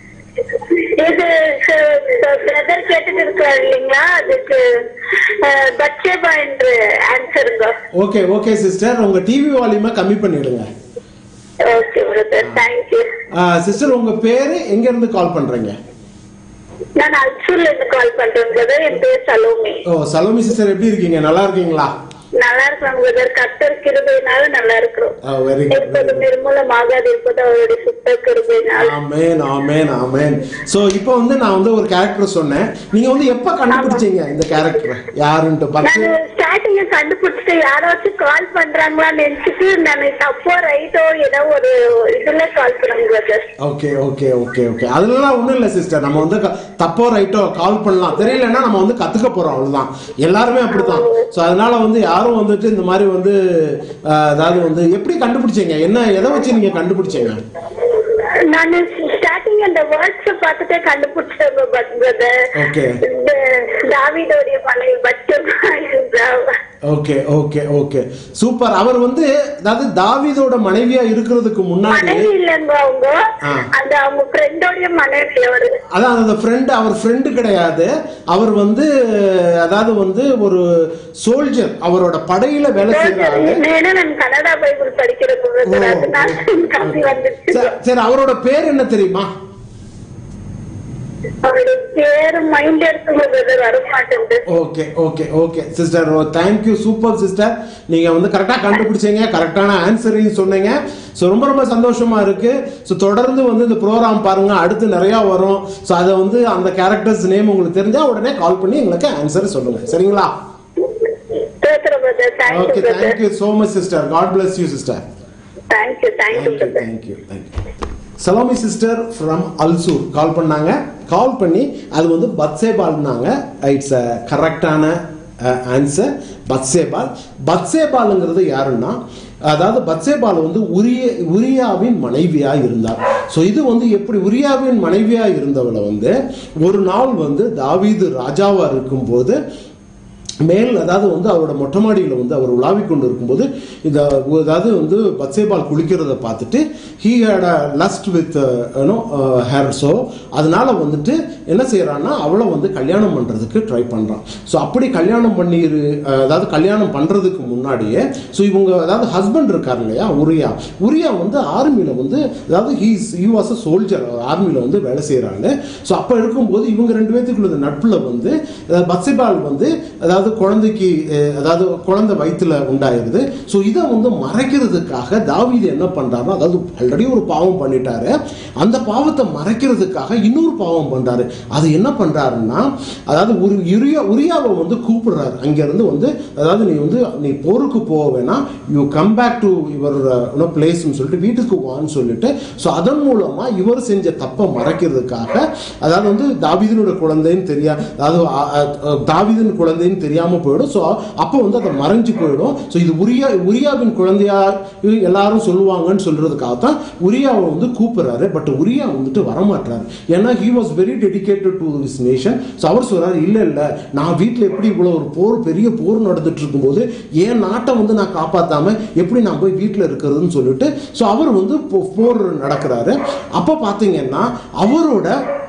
இது பிரதர் கேட்டுட்டு இருக்காரு இல்லைங்களா அதுக்கு பட்சேபா என்று ஆன்சருங்க ஓகே ஓகே சிஸ்டர் உங்க டிவி வால்யூமை கம்மி பண்ணிடுங்க ஓகே பிரதர் தேங்க்யூ சிஸ்டர் உங்க பேரு எங்க இருந்து கால் பண்றீங்க நான் அல்சூர்ல இருந்து கால் பண்றேன் பிரதர் என் பேர் சலோமி ஓ சலோமி சிஸ்டர் எப்படி இருக்கீங்க நல்லா இருக்கீங்களா நல்லா இருக்கிறோம் பிரதர் கத்தர் கிருபையினால நல்லா இருக்கிறோம் வெரி இருப்பது நிர்மூலமாகாது இருப்பது அவருடைய சுத்த கிருபையினால் ஆமேன் ஆமேன் ஆமேன் சோ இப்போ வந்து நான் வந்து ஒரு கேரக்டர் சொன்னேன் நீங்க வந்து எப்ப கண்டுபிடிச்சீங்க இந்த கேரக்டர் யாருன்ட்டு பத்து நான் ஸ்டார்டிங்க கண்டுபிடிச்சிட்டு யாராச்சும் கால் பண்றாங்களான்னு நினைச்சிட்டு நான் தப்போ ரைட்டோ ஏதோ ஒரு இதுல கால் பண்ணுங்க brother okay okay okay okay அதுலலாம் ஒண்ணும் இல்ல சிஸ்டர் நம்ம வந்து க- தப்போ ரைட்டோ கால் பண்ணலாம் தெரியலன்னா நம்ம வந்து கத்துக்க போறோம் அவ்வளவுதான் எல்லாருமே அப்படித்தான் சோ அதனால வந்து யாரும் வந்துட்டு இந்த மாதிரி வந்து அஹ், அதாவது வந்து எப்படி கண்டுபிடிச்சீங்க என்ன எதை வச்சு நீங்க கண்டுபிடிச்சீங்க நான் ஸ்டார்டிங் அந்த வேர்ட்ஸ் பார்த்துட்டே கண்டுபிடிச்சேன் பிரதர் Okay. இந்த தாவீதோடைய மனைவி பட்சம் ஓகே ஓகே ஓகே சூப்பர் அவர் வந்து அதாவது தாவீதோட மனைவியா இருக்கிறதுக்கு முன்னாடி மனைவி இல்லைங்க அவங்க ஆ. அந்த அவங்க ஃப்ரெண்டோடைய மனைவி அவரு அதான் அந்த ஃப்ரெண்ட் அவர் ஃப்ரெண்டு கிடையாது அவர் வந்து அதாவது வந்து ஒரு சோல்ஜர் அவரோட படையில வேலை செய்யறாரு ஏன்னா நான் கனடா பைபிள் படிக்கிறது ஓ, அதனால கம்மி வந்துருச்சு சரி, சரி அவரோட பேர் என்ன தெரியுமா அவருடைய பேரு மைண்ட் எடுத்து வர மாட்டேங்குது okay okay okay sister thank you super sister நீங்க வந்து கரெக்டா கண்டுபிடிச்சீங்க கரெக்டான ஆன்சரையும் சொன்னீங்க ஸோ ரொம்ப ரொம்ப சந்தோஷமா இருக்கு ஸோ தொடர்ந்து வந்து இந்த ப்ரோக்ராம் பாருங்க அடுத்து நிறைய வரும் ஸோ அதை வந்து அந்த கேரக்டர்ஸ் நேம் உங்களுக்கு தெரிஞ்சா உடனே கால் பண்ணி எங்களுக்கு ஆன்சர் சொல்லுங்க சரிங்களா பேசுறேன் brother thank you okay brother thank you so much sister God bless you sister thank you thank you thank you brother thank you thank you Salome sister from Ulsoor call பண்ணாங்க கால் பண்ணி அது வந்து பத்சேபால்னாங்க இட்ஸ் அ கரெக்டான ஆன்சர் பத்சேபால் பத்சேபாலுங்கிறது யாருன்னா அதாவது பத்சேபால் வந்து உரிய உரியாவின் மனைவியா இருந்தார் ஸோ இது வந்து எப்படி உரியாவின் மனைவியா இருந்தவளை வந்து ஒரு நாள் வந்து தாவீது ராஜாவா இருக்கும்போது மேல் அதாவது வந்து அவரோட மொட்டை மாடியில் வந்து அவர் உலாவிக் கொண்டு இருக்கும்போது இந்த அதாவது வந்து பத்சேபால் குளிக்கிறத பார்த்துட்டு he had a lust with you know her so அதனால வந்துட்டு என்ன செய்யறான்னா அவளை வந்து கல்யாணம் பண்ணுறதுக்கு ட்ரை பண்ணுறான் ஸோ அப்படி கல்யாணம் பண்ணி அதாவது கல்யாணம் பண்ணுறதுக்கு முன்னாடியே ஸோ இவங்க அதாவது ஹஸ்பண்ட் இருக்கார் இல்லையா உரியா உரியா வந்து ஆர்மியில் வந்து அதாவது he's he was a soldier ஆர்மியில் வந்து வேலை செய்கிறாங்க ஸோ அப்போ இருக்கும்போது இவங்க ரெண்டு பேர்த்துக்குள்ள நட்பில் வந்து அஹ், பத்சேபால் வந்து அதாவது குழந்தைக்கு அஹ், அதாவது குழந்தை வயிற்றுல உண்டாயிருது ஸோ இதை வந்து மறைக்கிறதுக்காக தாவீது என்ன பண்றாருன்னா அதாவது ஆல்ரெடி ஒரு பாவம் பண்ணிட்டாரு அந்த பாவத்தை மறைக்கிறதுக்காக இன்னொரு பாவம் பண்றாரு அது என்ன பண்றாருன்னா அதாவது ஒரு உரியா உரியாவை வந்து கூப்பிடுறாரு அங்கிருந்து வந்து அதாவது நீ வந்து நீ போருக்கு போக வேணாம் you come back to your பிளேஸ்னு சொல்லிட்டு வீட்டுக்கு வான்னு சொல்லிட்டு ஸோ அதன் மூலமா இவர் செஞ்ச தப்பை மறைக்கிறதுக்காக அதாவது வந்து தாவீதினோட குழந்தைன்னு தெரியா அதாவது அ- அ- அ- தாவீதின் குழந்தைன்னு தெரியாம போயிடும் ஸோ அப்போ வந்து அதை மறைஞ்சு போயிடும் ஸோ இது உரியா உரியாவின் குழந்தையா இது எல்லாரும் சொல்லுவாங்கன்னு சொல்றதுக்காக தான் உரியாவை வந்து கூப்பிடுறாரு பட் உரியா வந்துட்டு வரமாட்டாரு ஏன்னா he was very dedicated to this nation so அவர் சொல்றாரு இல்ல இல்ல நான் வீட்டில் எப்படி இவ்வளோ ஒரு போர் பெரிய போர் நடந்துட்டு இருக்கும்போது என் நாட்டை வந்து நான் காப்பாத்தாம எப்படி நான் போய் வீட்டில் இருக்கிறதுன்னு சொல்லிட்டு ஸோ அவர் வந்து போ- போர் நடக்கிறாரு அப்போ பார்த்தீங்கன்னா அவரோட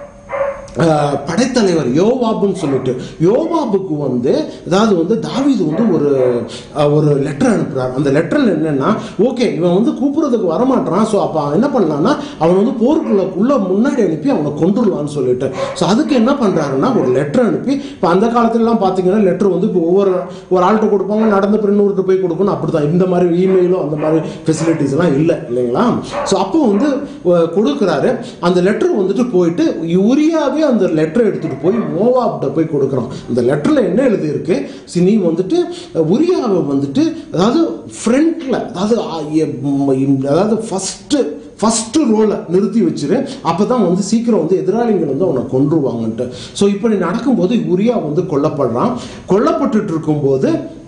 அஹ், படைத்தலைவர் யோவாபுன்னு சொல்லிட்டு யோவாபுக்கு வந்து அதாவது வந்து தாவீது வந்து ஒரு அஹ், ஒரு லெட்டர் அனுப்புறார் அந்த லெட்டரில் என்னன்னா ஓகே இவன் வந்து கூப்பிடுறதுக்கு வரமாட்டான் ஸோ அப்போ அவன் என்ன பண்ணலான்னா அவன் வந்து போருக்குள்ள உள்ள முன்னாடி அனுப்பி அவனை கொண்டுடலான்னு சொல்லிட்டு ஸோ அதுக்கு என்ன பண்றாருன்னா ஒரு லெட்டர் அனுப்பி இப்போ அந்த காலத்துலலாம் பார்த்தீங்கன்னா லெட்டர் வந்து இப்போ ஒவ்வொரு ஒரு ஆள்கிட்ட கொடுப்பாங்க நடந்த பிறகு இன்னொருத்த போய் கொடுக்கணும் அப்படி தான் இந்த மாதிரி இமெயிலோ அந்த மாதிரி ஃபெசிலிட்டிஸ் எல்லாம் இல்லை இல்லைங்களா ஸோ அப்போ வந்து அஹ், கொடுக்குறாரு அந்த லெட்டர் வந்துட்டு போயிட்டு உரியாவே அந்த லெட்டரை எடுத்துட்டு போய் மோவாப்ட போய் கொடுக்குறான் அந்த லெட்டரில் என்ன எழுதியிருக்கு சி நீ வந்துட்டு அஹ், உரியாவை வந்துட்டு அதாவது ஃப்ரண்ட்ல அதாவது ஆ, எ- ம், அதாவது ஃபர்ஸ்ட் ஃபர்ஸ்ட் ரோலை நிறுத்தி வச்சிரு அப்பதான் வந்து சீக்கிரம் வந்து எதிராளிகள் வந்து அவனை கொன்றுவாங்கன்ட்டு ஸோ இப்படி நடக்கும்போது உரியா வந்து கொல்லப்படுறான் கொல்லப்பட்டுட்டு இருக்கும்போது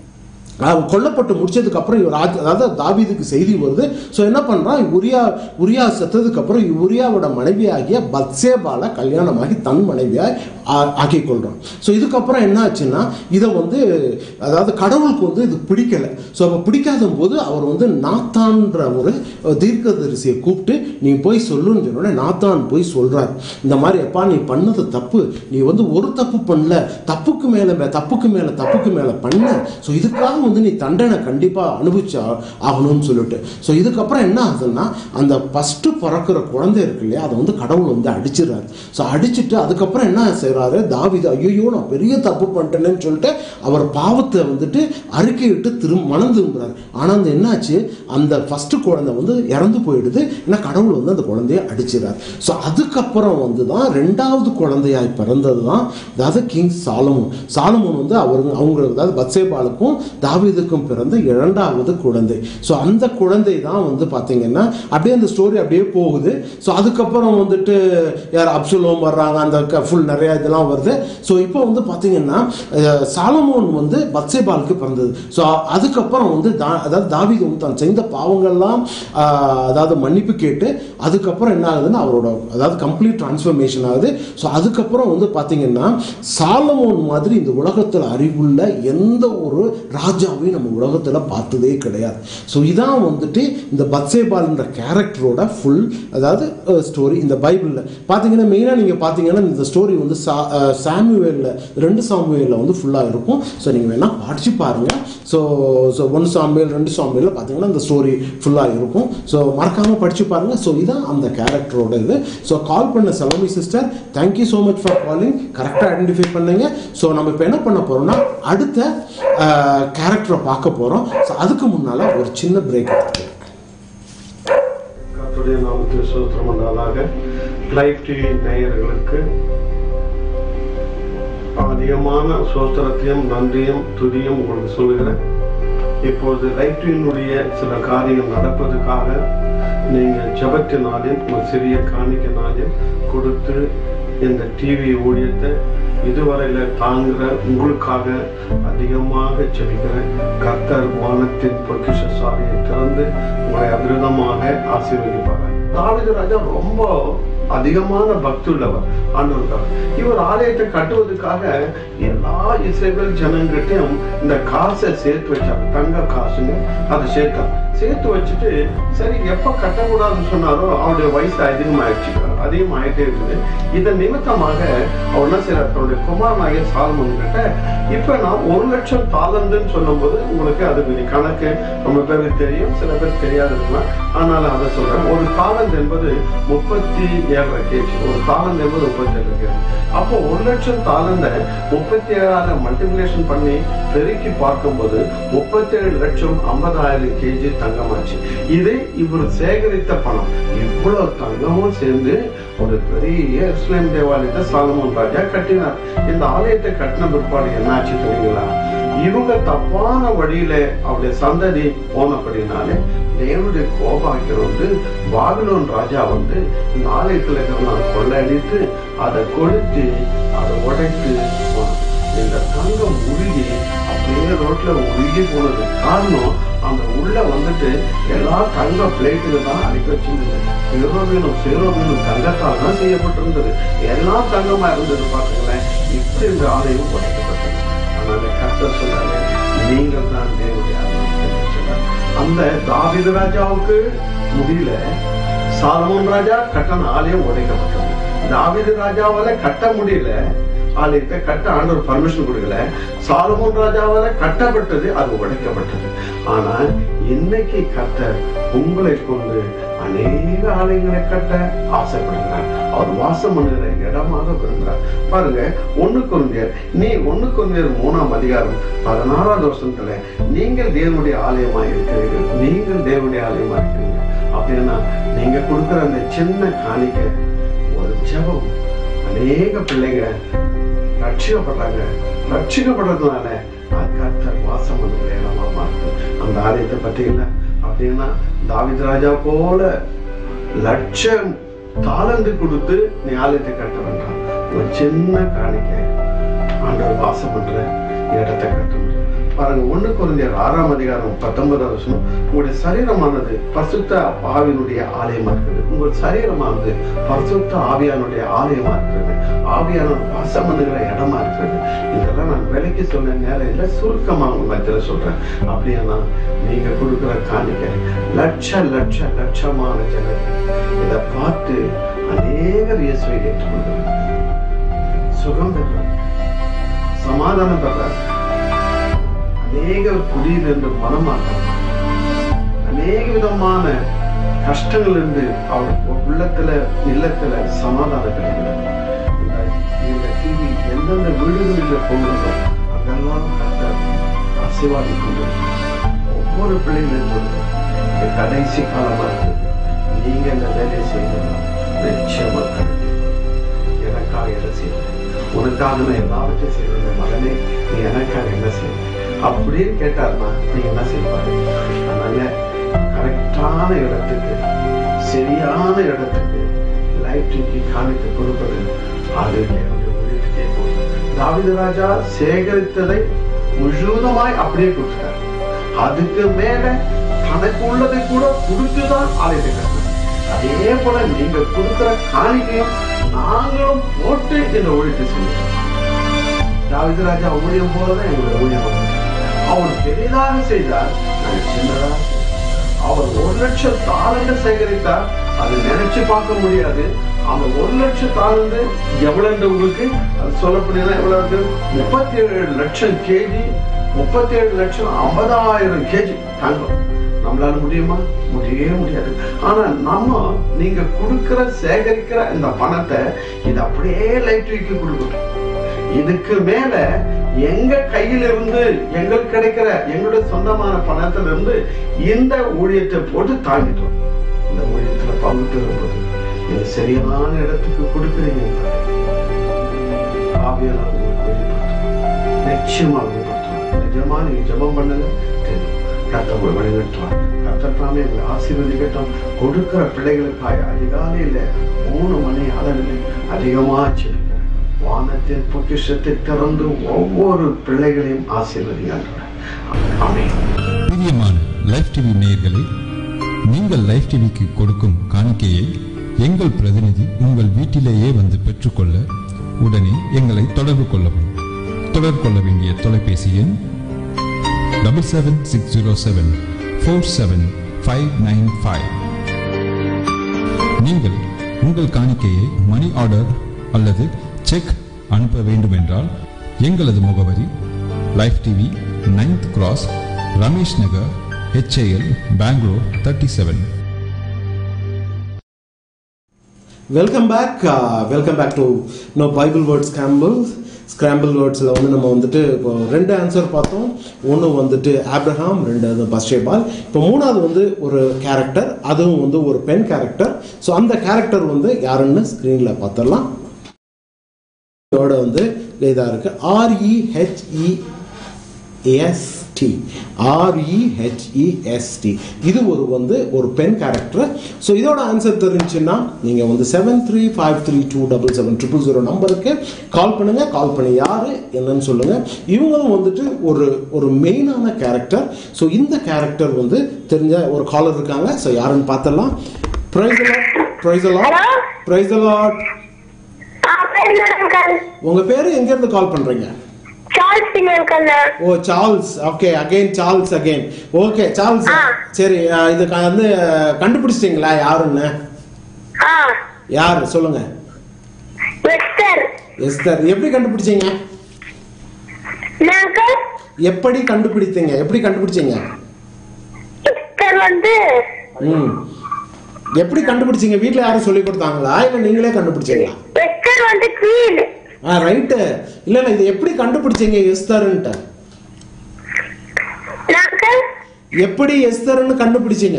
அவன் கொல்லப்பட்டு முடிச்சதுக்கு அப்புறம் இவர் ராஜ் அதாவது தாவீதுக்கு செய்தி வருது ஸோ என்ன பண்றான் உரியா உரியா செத்ததுக்கு அப்புறம் உரியாவோட மனைவியாகிய பத்சேபால கல்யாணமாகி தன் மனைவியாய் ஆ- ஆக்கிக் கொள்றான் ஸோ இதுக்கப்புறம் என்ன ஆச்சுன்னா இதை வந்து அதாவது கடவுளுக்கு வந்து இது பிடிக்கல ஸோ அப்போ பிடிக்காத போது அவர் வந்து நாத்தான்ற ஒரு தீர்க்கதரிசியை கூப்பிட்டு நீ போய் சொல்லுன்னு சொன்னோடனே நாத்தான் போய் சொல்றார் இந்த மாதிரி எப்பா நீ பண்ணது தப்பு நீ வந்து ஒரு தப்பு பண்ணல தப்புக்கு மேல மே- தப்புக்கு மேல தப்புக்கு மேல பண்ண ஸோ இதுக்காக வந்து நீ தண்டனை கண்டிப்பா அனுபவிச்சு ஆ- ஆகணும்னு சொல்லிட்டு ஸோ இதுக்கப்புறம் என்ன ஆகுதுன்னா அந்த ஃபர்ஸ்ட் பிறக்கிற குழந்தை இருக்கு இல்லையா அதை வந்து கடவுள் வந்து அடிச்சிடுறாரு ஸோ அடிச்சிட்டு அதுக்கப்புறம் என்ன செய்றாரு தாவீது ஐயோ நான் பெரிய தப்பு பண்ணிட்டேன்னு சொல்லிட்டு அவர் பாவத்தை வந்துட்டு அறிக்கையிட்டு திரும் மனம் திரும்புறாரு ஆனா அந்த என்னாச்சு அந்த ஃபர்ஸ்ட் குழந்தை வந்து இறந்து போயிடுது ஏன்னா கடவுள் வந்து அந்த குழந்தைய அடிச்சிடறாரு ஸோ அதுக்கப்புறம் வந்து தான் ரெண்டாவது குழந்தையாய் பிறந்தது தான் அதாவது கிங் சாலமோன் சாலமோன் வந்து அவருங்க அவங்க அதாவது பத்சேபாலுக்கும் தாவீதுக்கும் பிறந்த இரண்டாவது குழந்தை ஸோ அந்த குழந்தை தான் வந்து பார்த்தீங்கன்னா அப்படியே அந்த ஸ்டோரி அப்படியே போகுது ஸோ அதுக்கப்புறம் வந்துட்டு யார் அப்சுலோம் வர்றாங்க அந்த ஃபுல் நிறைய இதெல்லாம் வருது ஸோ இப்போ வந்து பார்த்தீங்கன்னா அஹ், சாலமோன் வந்து பத்சேபாலுக்கு பிறந்தது ஸோ அதுக்கப்புறம் வந்து தா அதாவது தாவீது வந்து தான் செய்த பாவங்கள்லாம் ஆஹ், அதாவது மன்னிப்பு கேட்டு அதுக்கப்புறம் என்ன ஆகுதுன்னா அவரோட அதாவது கம்ப்ளீட் டிரான்ஸ்ஃபர்மேஷன் ஆகுது ஸோ அதுக்கப்புறம் வந்து பார்த்தீங்கன்னா சாலமோன் மாதிரி இந்த உலகத்தில் அறிவுள்ள எந்த ஒரு ராஜாவையும் நம்ம உலகத்தில் பார்த்ததே கிடையாது ஸோ இதான் வந்துட்டு இந்த பத்சேபால்ன்ற கேரக்டரோட ஃபுல் அதாவது ஸ்டோரி இந்த பைபிளில் பார்த்தீங்கன்னா மெயினாக நீங்கள் பார்த்தீங்கன்னா இந்த ஸ்டோரி வந்து சா சாமுவேலில் ரெண்டு சாமுவேலில் வந்து ஃபுல்லாக இருக்கும் ஸோ நீங்கள் வேணால் படிச்சு பாருங்கள் ஸோ ஸோ ஒன்று சாமுவேல் ரெண்டு சாமுவேலில் பார்த்தீங்கன்னா இந்த ஸ்டோரி ஃபுல்லாக இருக்கும் ஸோ மறக்காமல் படிச்சு பாருங்கள் ஸோ இதான் அந்த கேரக்டரோட இது ஸோ கால் பண்ண Salome sister thank you so much for calling கரெக்டாக ஐடென்டிஃபை பண்ணீங்க ஸோ நம்ம இப்போ என்ன பண்ண போகிறோம்னா அடுத்த கேரக்டரை பார்க்க போகிறோம் ஸோ அதுக்கு முன்னால் ஒரு சின்ன பிரேக் எடுத்துக்கலாம் கர்த்தருடைய நாமத்தில் சோத்திரம் உண்டாதாக லைவ் டிவி நேயர்களுக்கு அதிகமான சோத்திரத்தையும் நன்றியும் துதியும் உங்களுக்கு சொல்கிறேன் இப்பொழுது லைவ் டிவியினுடைய சில காரியம் நடப்பதற்காக நீங்கள் ஜபத்தினாலையும் ஒரு சிறிய காணிக்கைனாலையும் கொடுத்து இந்த டிவி ஊழியத்தை இதுவரையில தாங்குற உங்களுக்காக அதிகமாக ஜெபிக்கிறேன் கர்த்தர் வானத்தின் பொக்கிஷ சாலையை திறந்து உங்களை அபிரதமாக ஆசீர்வதிப்பார் தாவீது ராஜா ரொம்ப அதிகமான பக்தி உள்ளவர் ஆண்டவருக்காக இவர் ஆலயத்தை கட்டுவதற்காக எல்லா இஸ்ரேல் ஜனங்கிட்டையும் இந்த காசை சேர்த்து வச்சாங்க தங்க காசுங்க அதை சேர்த்தாங்க சேர்த்து வச்சுட்டு சரி எப்ப கட்டக்கூடாதுன்னு சொன்னாரோ அவருடைய வயசு அதிகமாயிடுச்சு அதிகமாயிட்டே இருக்குது இதன் நிமித்தமாக அவர் என்ன செய்யறார் தன்னுடைய குமாரனாகிய சாலமன் கிட்ட இப்ப நான் ஒரு லட்சம் தாளந்துன்னு சொல்லும்போது உங்களுக்கு அது கொஞ்சம் கணக்கு ரொம்ப பேருக்கு தெரியும் சில பேர் தெரியாது இருக்கலாம் ஆனாலும் அதை சொல்றேன் ஒரு தாளந்து என்பது முப்பத்தி ஏழரை கேஜி ஒரு தாளந்து என்பது முப்பத்தி ஏழு கேஜி அப்போ ஒரு லட்சம் தாளந்த முப்பத்தி ஏழால மல்டிபிளேஷன் பண்ணி பெருக்கி பார்க்கும்போது முப்பத்தி ஏழு லட்சம் ஐம்பதாயிரம் கேஜி தங்கமாச்சு இது இவர் சேகரித்த பணம் இவ்வளவு தங்கமும் சேர்ந்து ஒரு பெரிய இஸ்லாம் தேவாலயத்தை சாலமோன் ராஜா கட்டினார் இந்த ஆலயத்தை கட்டின பிற்பாடு என்னாச்சு தெரியுங்களா இவங்க தப்பான வழியில அவருடைய சந்ததி போனபடினாலே தேவனுடைய கோபாக்கியம் வந்து பாபிலோன் ராஜா வந்து இந்த ஆலயத்துல இருக்கிற கொள்ளையடித்து அதை கொளுத்தி அதை உடைத்து போனான். இந்த தங்கம் உருகி அப்படியே ரோட்ல உருகி போனது காரணம் அந்த உள்ள வந்துட்டு எல்லா தங்க பிளேட்டுக்கு தான் அடிக்க வச்சிருந்தது சிரோபீனும் சிரோபீனும் தங்கத்தால் தான் செய்யப்பட்டிருந்தது எல்லாம் தங்கமா இருந்தது பாத்தீங்களேன் இப்படி இந்த ஆலயம் உடைக்கப்பட்டது ஆனால் கர்த்தர் சொன்னாரு நீங்கள் தான் தேவனுடைய ஆலயம் என்று சொன்னார். அந்த தாவீது ராஜாவுக்கு முடியல சாலமோன் ராஜா கட்டண ஆலயம் உடைக்கப்பட்டது தாவீது ராஜாவால கட்ட முடியல ஆலயத்தை கட்ட ஆண்டவர் பர்மிஷன் கொடுக்கல சாலமோன் ராஜாவால கட்டப்பட்டது அது உடைக்கப்பட்டது ஆனா இன்னைக்கு கர்த்தர் உங்களை கொண்டு அநேக ஆலயங்களை கட்ட ஆசைப்படுகிறார் அவர் வாசம் பண்ணுகிற இடமாக விரும்புகிறார் பாருங்க ஒண்ணு கொண்டேர் நீ ஒண்ணு கொண்டேர் மூணாம் அதிகாரம் பதினாறாவது வருஷத்துல நீங்கள் தேவனுடைய ஆலயமா இருக்கிறீர்கள் நீங்கள் தேவனுடைய ஆலயமா இருக்கிறீங்க அப்படின்னா நீங்க கொடுக்கிற அந்த சின்ன காணிக்க ஒரு ஜெபம் அநேக பிள்ளைங்க ரட்சிக்கப்படுறாங்க ரட்சிக்கப்படுறதுனால அது கர்த்தர் வாசம் பண்ணுகிற இடமா மாறுது அந்த ஆலயத்தை பார்த்தீங்கன்னா அப்படின்னா தாவித் ராஜா போல லட்சம் தாளந்து கொடுத்து நீ ஆலயத்தை கட்ட வேண்டாம் ஒரு சின்ன காணிக்க ஆண்டவர் வாசம் பண்ற இடத்தை கட்ட முடியும் பாருங்க ஒண்ணு குறைஞ்சர் ஆறாம் அதிகாரம் பத்தொன்பதாம் வருஷம் உங்களுடைய சரீரமானது பரிசுத்த ஆவியினுடைய ஆலயமா இருக்குது உங்கள் சரீரமானது பரிசுத்த ஆவியானுடைய ஆலயமா இருக்கிறது ஆவியான வாசம் பண்ணுகிற இடமா இருக்கிறது இதெல்லாம் நான் விலைக்கு சொன்ன நேரம் இல்லை சுருக்கமா உங்க மத்தியில சொல்றேன் அப்படியானா நீங்க கொடுக்கிற காணிக்கை லட்ச லட்ச லட்சமான ஜனங்கள் இதை பார்த்து அநேகர் இயேசுவை ஏற்றுக்கொள்கிறார் சுகம் பெறார் சமாதானம் பெறார் அநேகர் குடியிலிருந்து மனமாற்றம் அநேக விதமான கஷ்டங்கள் இருந்து அவர் உள்ளத்துல இல்லத்துல சமாதானம் கிடைக்கிறது இந்த இந்த டிவி எந்தெந்த வீடுகளில் போகிறதோ அங்கெல்லாம் கர்த்தர் ஆசீர்வாதி கொண்டு ஒவ்வொரு பிள்ளைகளும் சொல்லுங்க இது கடைசி காலமா இருக்குது நீங்க இந்த வேலையை செய்யணும் நிச்சயமா கிடைக்கும் எனக்காக என்ன செய்யணும் உனக்காக நான் எல்லாவற்றையும் செய்யணும் மகனே நீ எனக்காக என்ன செய்யணும் அப்படின்னு கேட்டாருன்னா நீ என்ன செய்வாரு அதனால கரெக்டான இடத்துக்கு சரியான இடத்துக்கு லைஃப் தூக்கி காணித்து கொடுப்பது அது என்னுடைய ஊழியத்துக்கே போகும் தாவீது ராஜா சேகரித்ததை முழுவதுமாய் அப்படியே கொடுத்தார் அதுக்கு மேல தனக்கு உள்ளதை கூட கொடுத்துதான் ஆலயத்தை கட்டினார் அதே போல நீங்க கொடுக்கிற காணிக்கையும் நாங்களும் போட்டு இந்த ஊழியத்தை செய்யணும் தாவீது ராஜா ஊழியம் போலதான் எங்களுடைய ஊழியம் வந்துச்சு. அவர் பெரிதாக செய்தார் நாங்கள் சின்னதாக செய்தோம். அவர் ஒரு லட்சம் தாளந்து சேகரித்தார் அது நினைச்சு பார்க்க முடியாது அந்த ஒரு லட்சம் தாளந்து எவ்வளவு உங்களுக்கு அது சொல்லப்படுதுன்னா எவ்வளவு இருக்கு முப்பத்தி ஏழு லட்சம் கேஜி முப்பத்தி ஏழு லட்சம் ஐம்பதாயிரம் கேஜி தங்கம் நம்மளால முடியுமா முடியவே முடியாது ஆனா நம்ம நீங்க கொடுக்கிற சேகரிக்கிற இந்த பணத்தை இது அப்படியே லைட் வீக்கு கொடுக்கணும் இதுக்கு மேல எங்க கையில இருந்து எங்களுக்கு கிடைக்கிற எங்களுடைய சொந்தமான பணத்துல இருந்து இந்த ஊழியத்தை போட்டு தாங்கிட்டோம் இந்த ஊழியத்துல பங்கு பெறும்போது நீங்க சரியான இடத்துக்கு கொடுக்குறீங்க ஆவியானவர் உங்களுக்கு வெளிப்படுத்தும் நிச்சயமா வெளிப்படுத்தும் நிஜமா நீங்க ஜெபம் பண்ணுங்க தெரியும் கர்த்தர் உங்களை வழிநடத்துவார் கர்த்தர் தாமே உங்களை ஆசீர்வதிக்கட்டும் கொடுக்கிற பிள்ளைகளுக்காய் அதிகாலையில மூணு மணி அளவில் அதிகமா செலுக்கிறேன் வானத்தின் பொக்கிஷத்தை திறந்து ஒவ்வொரு பிள்ளைகளையும் ஆசீர்வதிங்க ஆமென் பிரியமான லைஃப் டிவி நேயர்களே நீங்கள் லைஃப் டிவிக்கு கொடுக்கும் காணிக்கையை எங்கள் பிரதிநிதி உங்கள் வீட்டிலேயே வந்து பெற்றுக்கொள்ள உடனே எங்களை தொடர்பு கொள்ளவும் தொடர்பு கொள்ள வேண்டிய தொலைபேசி எண் double seven six zero seven four seven five nine five நீங்கள் உங்கள் காணிக்கையை மணி ஆர்டர் அல்லது செக் அனுப்ப வேண்டுமென்றால் எங்களது முகவரி life TV ninth cross Ramesh Nagar HAL Bangalore thirty seven welcome back welcome back to no Bible words scramble scramble வேர்ட்ஸில் வந்து நம்ம வந்துட்டு இப்போ ரெண்டு ஆன்சர் பார்த்தோம் ஒன்று வந்துட்டு ஆப்ரஹாம் ரெண்டாவது பஸ்டேபால் இப்போ மூணாவது வந்து ஒரு கேரக்டர் அதுவும் வந்து ஒரு பெண் கேரக்டர் ஸோ அந்த கேரக்டர் வந்து யாருன்னு ஸ்க்ரீனில் பார்த்துடலாம் இதோட வந்து இதாக இருக்கு ஆர்இஹெச்இ எஸ்டி ஆர்இஹெச்இஎஸ்டி இது ஒரு வந்து ஒரு பெண் கேரக்டர் ஸோ இதோட ஆன்சர் தெரிஞ்சுன்னா நீங்கள் வந்து seven three five three two double seven triple zero நம்பருக்கு கால் பண்ணுங்க கால் பண்ணி யாரு என்னன்னு சொல்லுங்க இவங்களும் வந்துட்டு ஒரு ஒரு மெயினான கேரக்டர் ஸோ இந்த கேரக்டர் வந்து தெரிஞ்ச ஒரு காலர் இருக்காங்க ஸோ யாருன்னு பார்த்தலாம் praise praise Hello? Praise lord ஆ பேர் அங்கிள் உங்க பேரு எங்க இருந்து கால் பண்றீங்க Charles Singh uncle oh Charles okay again Charles again okay Charles ஆ. சரி அஹ், இது க- வந்து அஹ், கண்டுபிடிச்சிட்டீங்களா யாருன்னு ஆ யார் சொல்லுங்க வெஸ்டர் எஸ்தர் எப்படி கண்டுபிடிச்சீங்க அங்கிள் எப்படி கண்டுபிடித்தீங்க எப்படி கண்டுபிடிச்சீங்க வெஸ்டர் வந்து ம் எப்படி கண்டுபிடிச்சீங்க வீட்ல யாரும் சொல்லி கொடுத்தாங்களா இல்ல நீங்களே கண்டுபிடிச்சீங்களா வெஸ்டர் வந்து குவீன் ஆ ரைட்டு இல்ல இல்ல இது எப்படி கண்டுபிடிச்சீங்க எஸ்தர்ன்ட்டு அங்கிள் எப்படி எஸ்தர்ன்னு கண்டுபிடிச்சீங்க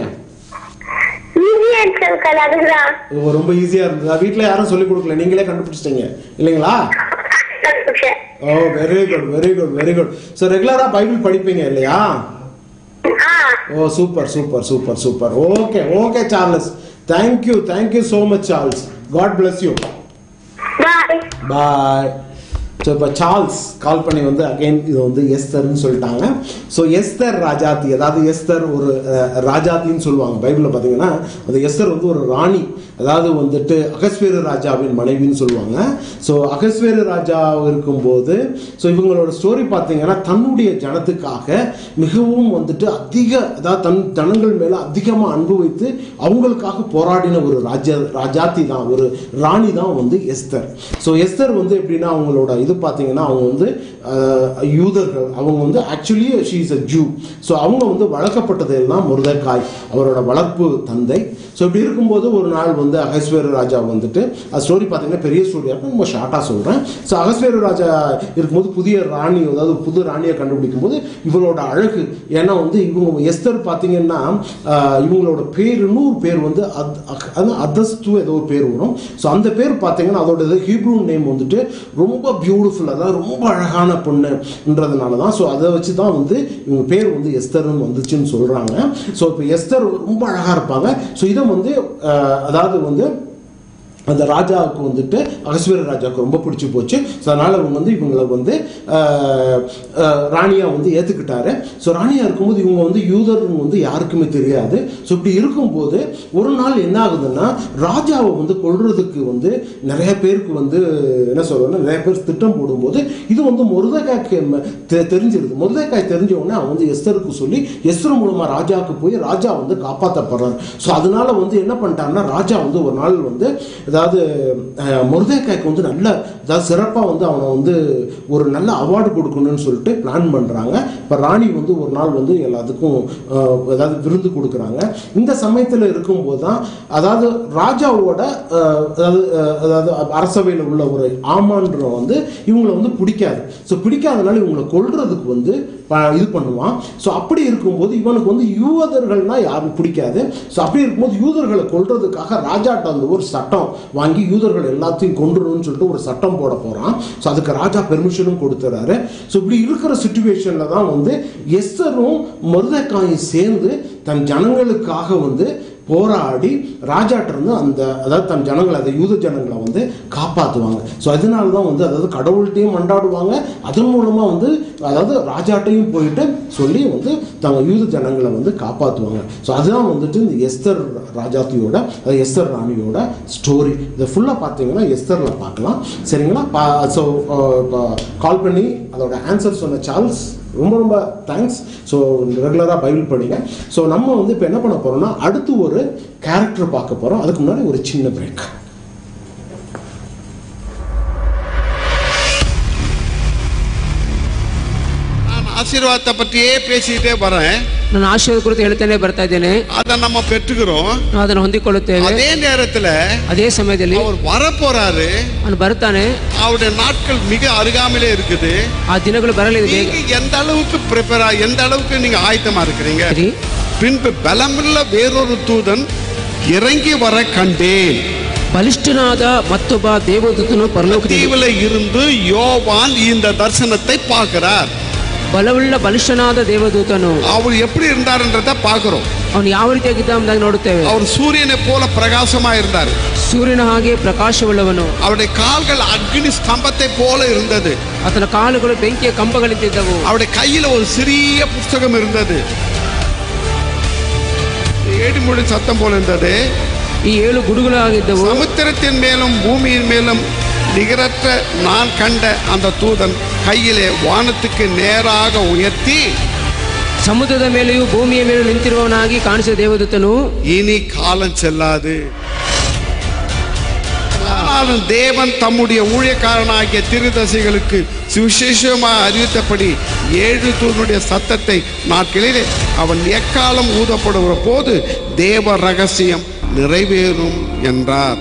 ஈஸியன்ஸ் அங்கிள் அதுதான் ஓ, ரொம்ப ஈஸியா இருந்ததா வீட்ல யாரும் சொல்லி கொடுக்கல நீங்களே கண்டுபிடிச்சிட்டீங்க இல்லைங்களா கண்டுபிடிச்சேன் oh very good very good very good so ரெகுலரா பைபிள் படிப்பீங்க இல்லையா ஆ oh super super super super okay okay Charles thank you thank you so much Charles God bless you bye bye so இப்போ சார்ல்ஸ் கால் பண்ணி வந்து அகைன் இது வந்து எஸ்தர்னு சொல்லிட்டாங்க ஸோ எஸ்தர் ராஜாத்தி அதாவது எஸ்தர் ஒரு அஹ், ராஜாத்தின்னு சொல்லுவாங்க பைபிளில் பார்த்தீங்கன்னா அந்த எஸ்தர் வந்து ஒரு ராணி அதாவது வந்துட்டு அகஸ்வேரு ராஜாவின் மனைவின்னு சொல்லுவாங்க ஸோ அகஸ்வேரு ராஜா இருக்கும்போது ஸோ இவங்களோட ஸ்டோரி பார்த்தீங்கன்னா தன்னுடைய ஜனத்துக்காக மிகவும் வந்துட்டு அதிக அதாவது தன் ஜனங்கள் மேலே அதிகமாக அன்பு வைத்து அவங்களுக்காக போராடின ஒரு ராஜா ராஜாத்தி தான் ஒரு ராணி தான் வந்து எஸ்தர் ஸோ எஸ்தர் வந்து எப்படின்னா அவங்களோட இது பார்த்தீங்கன்னா அவங்க வந்து அஹ், யூதர்கள் அவங்க வந்து actually she is a Jew so அவங்க வந்து வளர்க்கப்பட்டது எல்லாம் முருதக்காய் அவரோட வளர்ப்பு தந்தை ஸோ இப்படி இருக்கும்போது ஒரு நாள் வந்து அகஸ்வேரு ராஜா வந்துட்டு அது ஸ்டோரி பார்த்தீங்கன்னா பெரிய ஸ்டோரியாக இருக்கும் ரொம்ப ஷார்ட்டாக சொல்கிறேன் ஸோ அகஸ்வேரு ராஜா இருக்கும்போது புதிய ராணி அதாவது புது ராணியை கண்டுபிடிக்கும் போது இவளோட அழகு ஏன்னா வந்து இவங்க எஸ்தர் பார்த்தீங்கன்னா ஆஹ், இவங்களோட பேர் இன்னொரு பேர் வந்து அத் அக்- அது அதஸ்து ஏதோ ஒரு பேர் வரும் ஸோ அந்த பேர் பார்த்தீங்கன்னா அதோட ஹீப்ரூ நேம் வந்துட்டு ரொம்ப பியூட்டிஃபுல் அதாவது ரொம்ப அழகான பொண்ணுன்றதுனால தான் ஸோ அதை வச்சு தான் வந்து இவங்க பேர் வந்து எஸ்தர்னு வந்துச்சுன்னு சொல்கிறாங்க ஸோ இப்போ எஸ்தர் ரொம்ப அழகாக இருப்பாங்க ஸோ இதை வந்து ஆஹ், அதாவது வந்து அந்த ராஜாவுக்கு வந்துட்டு அகஸ்வர ராஜாவுக்கு ரொம்ப பிடிச்சி போச்சு ஸோ அதனால் அவங்க வந்து இவங்களை வந்து ஆஹ், ஆஹ், ராணியா வந்து ஏற்றுக்கிட்டாரு ஸோ ராணியா இருக்கும்போது இவங்க வந்து யூதர்னு வந்து யாருக்குமே தெரியாது ஸோ இப்படி இருக்கும்போது ஒரு நாள் என்ன ஆகுதுன்னா ராஜாவை வந்து கொல்றதுக்கு வந்து நிறைய பேருக்கு வந்து என்ன சொல்றேன்னா நிறைய பேர் திட்டம் போடும்போது இது வந்து முருதகாய்க்கு ம- தெ- தெரிஞ்சிருது முருதகாய் தெரிஞ்ச உடனே அவன் வந்து எஸ்தருக்கு சொல்லி எஸ்தர் மூலமா ராஜாவுக்கு போய் ராஜா வந்து காப்பாற்றப்படுறாரு ஸோ அதனால வந்து என்ன பண்ணிட்டாருன்னா ராஜா வந்து ஒரு நாள் வந்து அதாவது முருதேக்காய்க்கு வந்து நல்ல அதாவது சிறப்பாக வந்து அவனை வந்து ஒரு நல்ல அவார்டு கொடுக்கணும்னு சொல்லிட்டு பிளான் பண்ணுறாங்க இப்போ ராணி வந்து ஒரு நாள் வந்து எல்லாத்துக்கும் அஹ், அதாவது விருந்து கொடுக்குறாங்க இந்த சமயத்தில் இருக்கும்போது தான் அதாவது ராஜாவோட அஹ், அதாவது அஹ், அதாவது அரசவையில் உள்ள ஒரு ஆமான்ற வந்து இவங்களை வந்து பிடிக்காது ஸோ பிடிக்காதனால இவங்களை கொல்றதுக்கு வந்து ப- இது பண்ணுவான் ஸோ அப்படி இருக்கும்போது இவனுக்கு வந்து யூதர்கள்னா யாரும் பிடிக்காது ஸோ அப்படி இருக்கும்போது யூதர்களை கொல்றதுக்காக ராஜாட்ட வந்து ஒரு சட்டம் வாங்கி யூதர்கள் எல்லாத்தையும் கொண்டுறணும்னு சொல்லிட்டு ஒரு சட்டம் போட போறான் ஸோ அதுக்கு ராஜா பெர்மிஷனும் கொடுத்துறாரு ஸோ இப்படி இருக்கிற சுச்சுவேஷன்ல தான் வந்து எஸ்தரும் மருதக்காயும் சேர்ந்து தன் ஜனங்களுக்காக வந்து போராடி ராஜாட்ட இருந்து அந்த அதாவது தன் ஜனங்களை அந்த யூத ஜனங்களை வந்து காப்பாற்றுவாங்க ஸோ அதனால தான் வந்து அதாவது கடவுள்கிட்டையும் மண்டாடுவாங்க அதன் மூலமாக வந்து அதாவது ராஜாட்டையும் போயிட்டு சொல்லி வந்து தங்க யூத ஜனங்களை வந்து காப்பாற்றுவாங்க ஸோ அதுதான் வந்துட்டு இந்த எஸ்தர் ராஜாத்தியோட அதாவது எஸ்தர் ராணியோட ஸ்டோரி இதை ஃபுல்லாக பார்த்தீங்கன்னா எஸ்தரில் பார்க்கலாம் சரிங்களா பா ஸோ கால் பண்ணி அதோட ஆன்சர் சொன்ன சார்ல்ஸ் ரொம்ப ரொம்ப தேங்க்ஸ் ஸோ ரெகுலராக பைபிள் படிங்க ஸோ நம்ம வந்து இப்போ என்ன பண்ண போகிறோம்னா அடுத்து ஒரு கேரக்டர் பார்க்க போகிறோம் அதுக்கு முன்னாடி ஒரு சின்ன பிரேக் நான் ஆசீர்வாதத்தை பற்றியே பேசிக்கிட்டே வரேன் ನಾನು ಆಶೀರ್ವಾದ ಕುರಿತು ಹೇಳ್ತಾನೆ ಬರ್ತಾ ಇದ್ದೇನೆ அதை நம்ம பெற்றுக்கிறோம் ನಾವು ಅದನ್ನು ಹೊಂದಿಕೊಳ್ಳುತ್ತೇವೆ அதே நேரத்துல ಅದೇ ಸಮಯದಲ್ಲಿ அவர் வரப்போறாரு ಅವನು ಬರ್ತಾನೆ அவருடைய நாட்கள் மிக அருகாமையிலே இருக்குது ಆ ದಿನಗಳು ಬರಲಿದೆ ಬೇಗ நீங்க எந்த அளவுக்கு ப்ரிப்பேரா எந்த அளவுக்கு நீங்க ஆயத்தமா இருக்கிறீங்க ಸರಿ பின்பு பலமுள்ள வேறொரு தூதன் இறங்கி வர கண்டேன் ಬಲಿಷ್ಠನಾದ ಮತ್ತೊಬ್ಬ ದೇವದೂತನು ಪರಲೋಕದಲ್ಲಿ தீவுல இருந்து யோவான் இந்த தரிசனத்தை பார்க்கிறார் ಬಲವುಳ್ಳ ಬಲಿಷ್ಠನಾದ ದೇವದೂತನು அவர் எப்படி இருந்தாருன்றத பார்க்கிறோம் ಅವನು ಯಾವ ರೀತಿಯಾಗಿದ್ದ ಎಂಬುದಾಗಿ ನೋಡುತ್ತೇವೆ அவர் சூரியனை போல பிரகாசமா இருந்தார் ಸೂರ್ಯನ ಹಾಗೆ ಪ್ರಕಾಶವುಳ್ಳವನು அவருடைய கால்கள் அக்னி ஸ்தம்பத்தை போல இருந்தது ಆತನ ಕಾಲುಗಳು ಬೆಂಕಿಯ ಕಂಬಗಳಿದ್ದಿದ್ದವು அவருடைய கையில ஒரு சிறிய புஸ்தகம் இருந்தது ஏடிமொழி சத்தம் போல இருந்தது ಈ ಏಳು ಗುಡುಗುಗಳಾಗಿದ್ದವು சமுத்திரத்தின் மேலும் பூமியின் மேலும் நிகரற்ற நான் கண்ட அந்த தூதன் கையிலே வானத்துக்கு நேராக உயர்த்தி ಸಮುದ್ರದ ಮೇಲೆಯೂ ಭೂಮಿಯ ಮೇಲೂ ನಿಂತಿರುವವನಾಗಿ ಕಾಣಿಸಿದ ದೇವದೂತನು இனி காலம் செல்லாது ஆனாலும் தேவன் தம்முடைய ஊழியக்காரனாகிய திருதசைகளுக்கு சுவிசேஷமாக அறிவித்தபடி ஏழு தூணுடைய சத்தத்தை நாட்களிலே அவன் எக்காலம் ஊதப்படுகிற போது தேவ ரகசியம் நிறைவேறும் என்றார்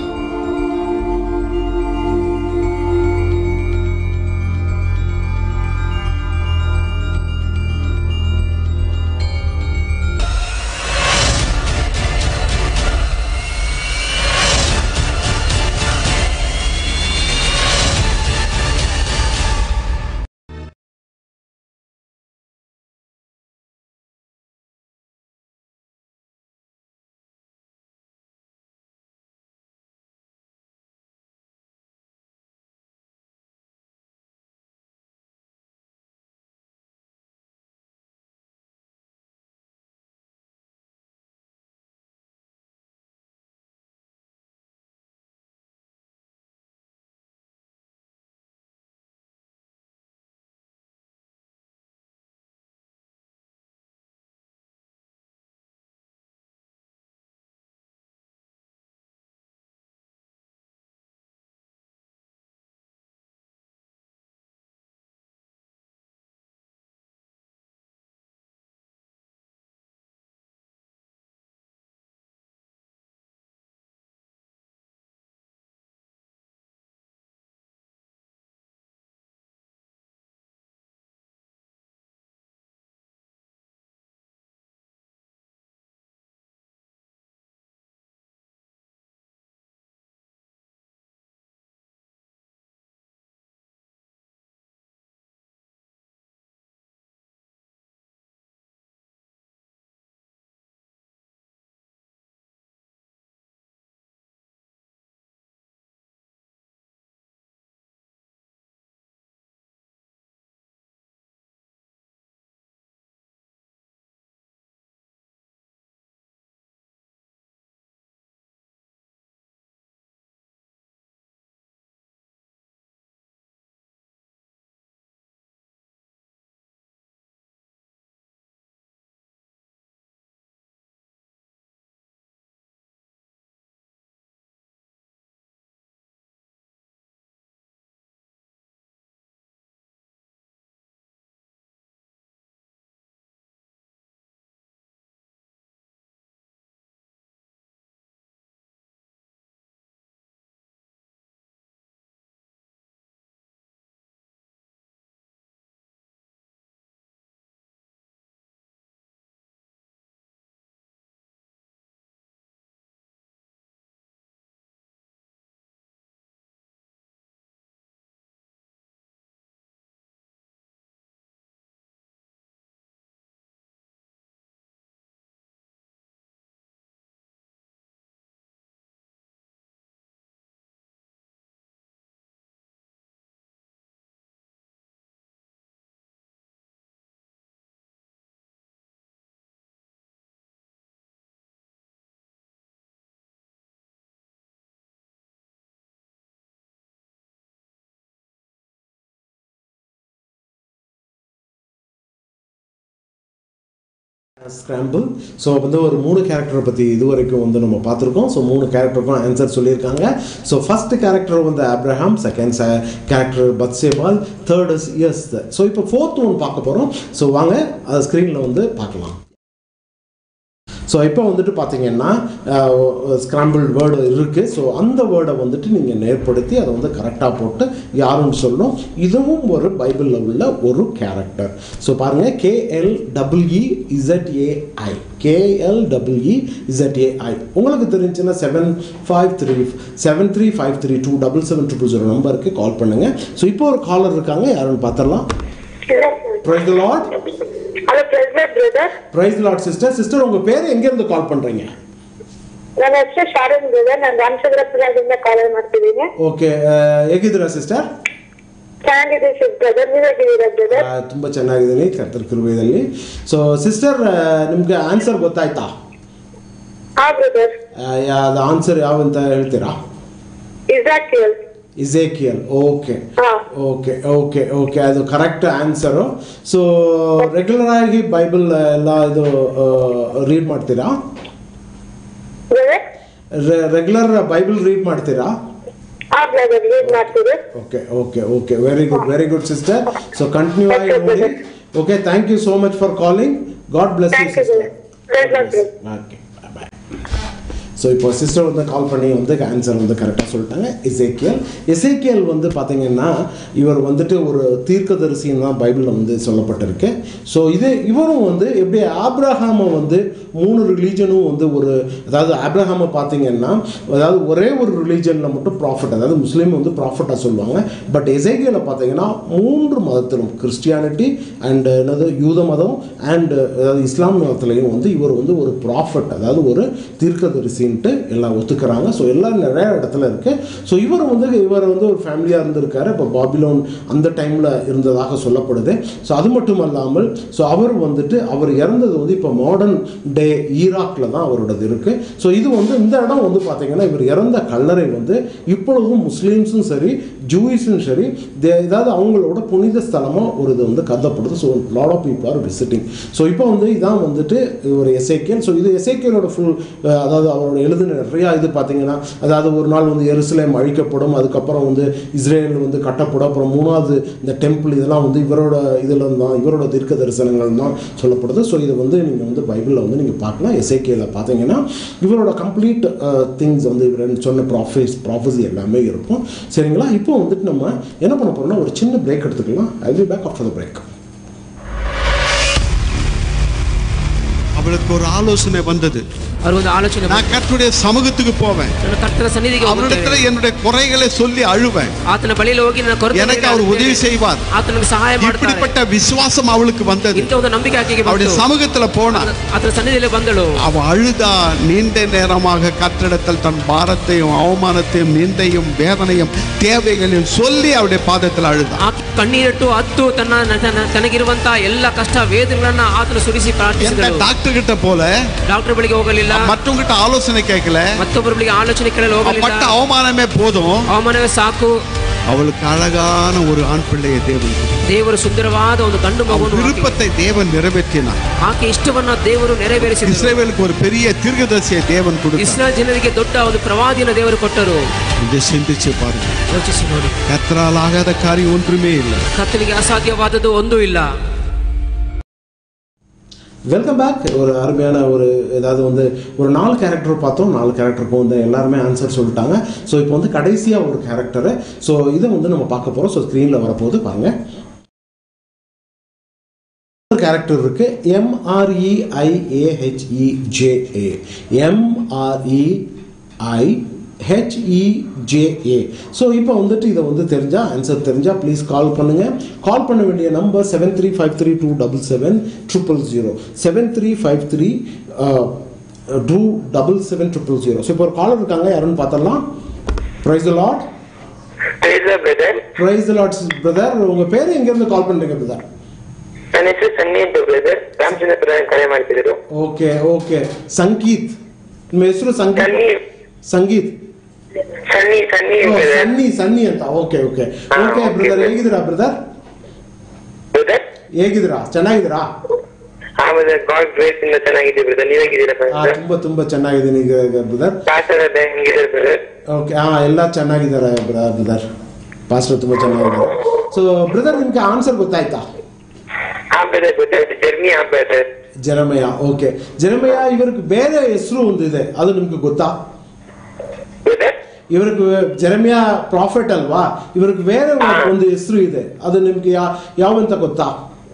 ஸ்கிராம்பிள் ஸோ வந்து ஒரு மூணு கேரக்டரை பற்றி இது வரைக்கும் வந்து நம்ம பார்த்துருக்கோம் ஸோ மூணு கேரக்டருக்கும் ஆன்சர் சொல்லியிருக்காங்க ஸோ ஃபர்ஸ்ட் கேரக்டர் வந்து ஆப்ரஹாம் செகண்ட் கேரக்டர் பத்சேபால் தேர்ட் இஸ் இயர்ஸ் ஸோ இப்போ ஃபோர்த் ஒன் பார்க்க போகிறோம் ஸோ வாங்க அதை ஸ்க்ரீனில் வந்து பார்க்கலாம் ஸோ இப்போ வந்துட்டு பார்த்தீங்கன்னா ஸ்கிராம்பிள் வேர்டு இருக்குது ஸோ அந்த வேர்டை வந்துட்டு நீங்கள் நேர்படுத்தி அதை வந்து கரெக்டாக போட்டு யாருன்னு சொல்லணும் இதுவும் ஒரு பைபிளில் உள்ள ஒரு கேரக்டர் ஸோ பாருங்கள் KL double E Z A I KL double E Z A I உங்களுக்கு தெரிஞ்சுன்னா seven five three seven three five three two double seven triple zero நம்பருக்கு கால் பண்ணுங்கள் ஸோ இப்போ ஒரு காலர் இருக்காங்க யாருன்னு பார்த்துடலாம் praise lord hello president brother praise lord sister sister உங்கள் பேர் எங்கேருந்து ಕಾಲ್ பண்ணுறீங்க ನನ್ನ ಹೆಸರು ಶಾರನ್ ಬ್ರದರ್ ನಾನು ರಾಮಚಂದ್ರಪುರದಿಂದ ಕಾಲ್ ಮಾಡ್ತಿದ್ದೀನಿ ಓಕೆ ಹೇಗಿದ್ದೀರಾ ಸಿಸ್ಟರ್ ಚೆನ್ನಾಗಿದೆ ಬ್ರದರ್ ನೀವು ಹೇಗಿದ್ದೀರಾ ಬ್ರದರ್ ತುಂಬ ಚೆನ್ನಾಗಿದ್ದೀನಿ ಕರ್ತರ್ ಕೃಪೆಯಲ್ಲಿ ಸೊ ಸಿಸ್ಟರ್ ನಿಮಗೆ ಆನ್ಸರ್ ಗೊತ್ತಾಯ್ತಾ ಹಾ ಬ್ರದರ್ ಆ, ಯಾ- ಅದು ಆನ್ಸರ್ ಯಾವ ಅಂತ ಹೇಳ್ತೀರಾ ಇಸಾಕಿಯಲ್ ಇಸೇಕಿಯಲ್ ಓಕೆ ಹಾ ಓಕೆ ಓಕೆ ಓಕೆ ಅದು ಕರೆಕ್ಟ್ ಆನ್ಸರು ಸೊ ರೆಗ್ಯುಲರ್ ಆಗಿ ಬೈಬಲ್ ಎಲ್ಲ ಇದು ರೀಡ್ ಮಾಡ್ತೀರಾ ಬ್ರದರ್ ರೆಗ್ಯುಲರ್ ಬೈಬಲ್ ರೀಡ್ ಮಾಡ್ತೀರಾ ಹಾ ಬ್ರದರ್ ಲೀಡ್ ಮಾಡ್ತೀವಿ okay okay okay very good very good sister so continue ಆಗಿ ನೋಡಿ okay thank you so much for calling God bless you thank you sister brother brother okay bye so இப்போ சிஸ்டர் வந்து கால் பண்ணி வந்து ஆன்சர் வந்து கரெக்டாக சொல்லிட்டாங்க எசேக்கியல் எசேக்கியல் வந்து பார்த்தீங்கன்னா இவர் வந்துட்டு ஒரு தீர்க்கதரிசின்னு தான் பைபிளில் வந்து சொல்லப்பட்டிருக்கு ஸோ இது இவரும் வந்து எப்படி ஆப்ரஹாமை வந்து மூணு ரிலீஜனும் வந்து ஒரு அதாவது ஆப்ரஹாமை பார்த்தீங்கன்னா அதாவது ஒரே ஒரு ரிலீஜனில் மட்டும் ப்ராஃபிட் அதாவது முஸ்லீம் வந்து ப்ராஃபிட்டாக சொல்லுவாங்க பட் எசேக்கியலை பார்த்தீங்கன்னா மூன்று மதத்திலும் கிறிஸ்டியானிட்டி அண்ட் என்னது யூத மதம் அண்ட் அதாவது இஸ்லாம் மதத்துலேயும் வந்து இவர் வந்து ஒரு ப்ராஃபிட் அதாவது ஒரு தீர்க்கதரிசின்ட்டு எல்லாம் ஒத்துக்கிறாங்க ஸோ எல்லாம் நிறைய இடத்துல இருக்கு ஸோ இவர் வந்து இவர் வந்து ஒரு ஃபேமிலியாக இருந்திருக்காரு இப்போ பாபிலோன் அந்த டைமில் இருந்ததாக சொல்லப்படுது ஸோ அது மட்டும் அல்லாமல் ஸோ அவர் வந்துட்டு அவர் இறந்தது வந்து இப்போ மாடர்ன் டே ஈராக்கில் தான் அவரோடது இருக்கு ஸோ இது வந்து இந்த இடம் வந்து பார்த்தீங்கன்னா இவர் இறந்த கல்லறை வந்து இப்பொழுதும் முஸ்லீம்ஸும் சரி ஜூயிஸும் சரி தே- ஏதாவது அவங்களோட புனித ஸ்தலமாக ஒரு இது வந்து கருதப்படுது so lot of people are visiting so இப்போ வந்து இதான் வந்துட்டு ஒரு எசேக்கியல் ஸோ இது எசேக்கியலோட ஃபுல் அதாவது அவரோட எழுதின நிறையா இது பார்த்தீங்கன்னா அதாவது ஒரு நாள் வந்து எருசலேம் அழிக்கப்படும் அதுக்கப்புறம் வந்து இஸ்ரேல் வந்து கட்டப்படும் அப்புறம் மூணாவது இந்த டெம்பிள் இதெல்லாம் வந்து இவரோட இதில் தான் இவரோட தீர்க்க தரிசனங்கள் தான் சொல்லப்படுது ஸோ இதை வந்து நீங்கள் வந்து பைபிளில் வந்து நீங்கள் பார்க்கலாம் எசேக்கியல பார்த்தீங்கன்னா இவரோட கம்ப்ளீட் திங்ஸ் வந்து இவர் சொன்ன ப்ராஃபிஸ் ப்ராஃபஸி எல்லாமே இருக்கும் சரிங்களா இப்போ வந்துட்டு நம்ம என்ன பண்ண போறோம்னா ஒரு சின்ன பிரேக் எடுத்துக்கலாம் I will back after the break அவளுக்கு ஒரு ஆலோசனை வந்தது ಅವ್ರಿಗೊಂದು ಆಲೋಚನೆ ಬಂತು. நான் கர்த்தருடைய சமூகத்துக்கு போவேன் ನನ್ನ ಕರ್ತನ ಸನ್ನಿಧಿಗೆ அவரிடத்துல ಹೋಗುತ್ತೇನೆ என்னுடைய குறைகளை சொல்லி அழுவேன் ಆತನ ಬಳಿಯಲ್ಲಿ ಹೋಗಿ ನನ್ನ ಕೊರತೆ எனக்கு அவர் உதவி செய்வார் ಆತನಿಗೆ ಸಹಾಯ ಮಾಡ್ತಾರೆ இப்படிப்பட்ட விசுவாசம் அவளுக்கு வந்தது ಇಂಥ ಒಂದು ನಂಬಿಕೆ ಆಕೆಗೆ அவருடைய ಬಂತು சமூகத்துல போனா ಆತನ ಸನ್ನಿಧಿಯಲ್ಲಿ ಬಂದಳು அவ அழுதா நீண்ட நேரமாக கத்திடத்தில் தன் பாரத்தையும் அவமானத்தையும் நிந்தையும் வேதனையும் தேவைகளையும் சொல்லி அவருடைய பாதத்தில் அழுதா ಆ ಕಣ್ಣೀರಿಟ್ಟು ಹತ್ತು ತನ್ನ ತನ್ನ- ತನಗಿರುವಂತಹ ಎಲ್ಲ ಕಷ್ಟ ವೇದನೆಗಳನ್ನ ಆತನು ಸುರಿಸಿ எந்த ಪ್ರಾರ್ಥಿಸಿದಳು டாக்டர் கிட்ட போல ಡಾಕ್ಟರ್ ಬಳಿಗೆ ಹೋಗಲಿಲ್ಲ மற்றவங்க கிட்ட ஆலோசனை கேட்கல ಮತ್ತೊಬ್ಬರ ಬಳಿಗೆ ಆಲೋಚನೆ ಕೇಳಲು அவ ಹೋಗಲಿಲ್ಲ பட்ட அவமானமே போதும் ಅವಮಾನವೇ ಸಾಕು அவளுக்கு அழகான ஒரு ஆண் பிள்ளையை தேவன் கொடுத்தார். ದೇವರು ಸುಂದರವಾದ ಒಂದು ಗಂಡು அவன் ಮಗುವನ್ನು ಆಕೆಗೆ- விருப்பத்தை தேவன் நிறைவேற்றினார் ಆಕೆ ಇಷ್ಟವನ್ನ ದೇವರು ನೆರವೇರಿಸಿದರು இஸ்ரேலுக்கு ஒரு பெரிய தீர்க்கதரிசியை தேவன் கொடுத்தார் ಇಸ್ರಾಯೇಲ್ ಜನರಿಗೆ ದೊಡ್ಡ ಒಂದು ಪ್ರವಾದಿಯನ್ನು ದೇವರು ಕೊಟ್ಟರು இதை சிந்திச்சு பாருங்க ಯೋಚಿಸಿ ನೋಡಿ கத்தரால் ஆகாத காரியம் ஒன்றுமே இல்லை ಕತ್ತಲಿಗೆ ಅಸಾಧ್ಯವಾದದ್ದು ಒಂದೂ ಇಲ್ಲ வெல்கம் பேக் ஒரு அருமையான ஒரு ஏதாவது வந்து ஒரு நாலு கேரக்டர் பார்த்தோம் நாலு கேரக்டருக்கும் வந்து எல்லாருமே ஆன்சர் சொல்லிட்டாங்க ஸோ இப்போ வந்து கடைசியாக ஒரு கேரக்டரு ஸோ இதை வந்து நம்ம பார்க்க போகிறோம் ஸோ ஸ்க்ரீனில் வரப்போகுது பாருங்க ஒரு கேரக்டர் இருக்கு எம்ஆர்இஐஏஹெச்இஜேஏ எம்ஆர்இஐ ஹெச்இஜேஏ ஸோ இப்போ வந்துட்டு இதை வந்து தெரிஞ்சா ஆன்சர் தெரிஞ்சா ப்ளீஸ் கால் பண்ணுங்க கால் பண்ண வேண்டிய number seven three five three two double seven triple zero seven three five three two double seven triple zero so இப்போ ஒரு காலர் இருக்காங்க யாருன்னு பார்த்தலாம் praise lord brother praise lord brother உங்கள் பேர் எங்கேருந்து ಕಾಲ್ பண்ணுறீங்க பிரதர் ನನ್ನ ಹೆಸರು ಸನ್ನಿ ಅಂತ ಬ್ರದರ್ ರಾಮಚಂದ್ರಪುರ ಕರೆ ಮಾಡ್ತಿದ್ರು ಓಕೆ ಓಕೆ ಸಂಗೀತ್ ನಿಮ್ಮ ಹೆಸರು ಸಂಗೀತ್ ಸನ್ನಿ ಸಂಗೀತ್ ಸನ್ನಿ ಸನ್ನಿ ಓ, ಬ್ರದರ್ ಸನ್ನಿ ಸನ್ನಿ ಅಂತ ಓಕೆ ಓಕೆ ಹಾ, ಓಕೆ okay, ಬ್ರದರ್ brother. ಹೇಗಿದ್ದೀರಾ ಬ್ರದರ್ ಬ್ರದರ್ ಹೇಗಿದ್ದೀರಾ ಚೆನ್ನಾಗಿದ್ದೀರಾ ಹಾ ಆಮೇಲೆ ಗಾಡ್ ಗ್ರೇಸ್ ಇಂದ ಚೆನ್ನಾಗಿದೆ ಬ್ರದರ್ ನೀವ್ ಹೇಗಿದ್ದೀರಾ ಆ, ಪಾಸ್ಟರ್ ತುಂಬ ತುಂಬ ಚೆನ್ನಾಗಿದ್ದೀನಿ ಬ್ರದರ್ ಪಾಸ್ಟರ್ ಅದೇ ಹೆಂಗಿದ್ದಾರೆ ಬ್ರದರ್ ಓಕೆ ಹಾಂ ಎಲ್ಲ ಚೆನ್ನಾಗಿದ್ದಾರೆ ಬ್ರದರ್ ಪಾಸ್ಟರ್ ತುಂಬ ಚೆನ್ನಾಗಿದ್ದಾರೆ ಸೊ ಬ್ರದರ್ ನಿಮ್ಗೆ ಆನ್ಸರ್ ಗೊತ್ತಾಯ್ತಾ ಆ ಬ್ರದರ್ ಗೊತ್ತಾಯ್ತು ಜರ್ನಿ ಆ ಬ್ರದರ್ ಜರಮಯ ಓಕೆ ಜರಮಯ ಇವರಿಗೆ ಬೇರೆ ಹೆಸರು ಒಂದು ಇದೆ ಅದು ನಿಮ್ಗೆ ಗೊತ್ತಾ ಬ್ರದರ್ ಇವರಿಗೆ ಜರಮಿಯ ಪ್ರಾಫಿಟ್ ಅಲ್ವಾ ಇವರಿಗೆ ಬೇರೆ ಒಂದು ಹೆಸರು ಇದೆ ಅದು ನಿಮ್ಗೆ ಯಾ ಯಾವಂತ ಗೊತ್ತಾ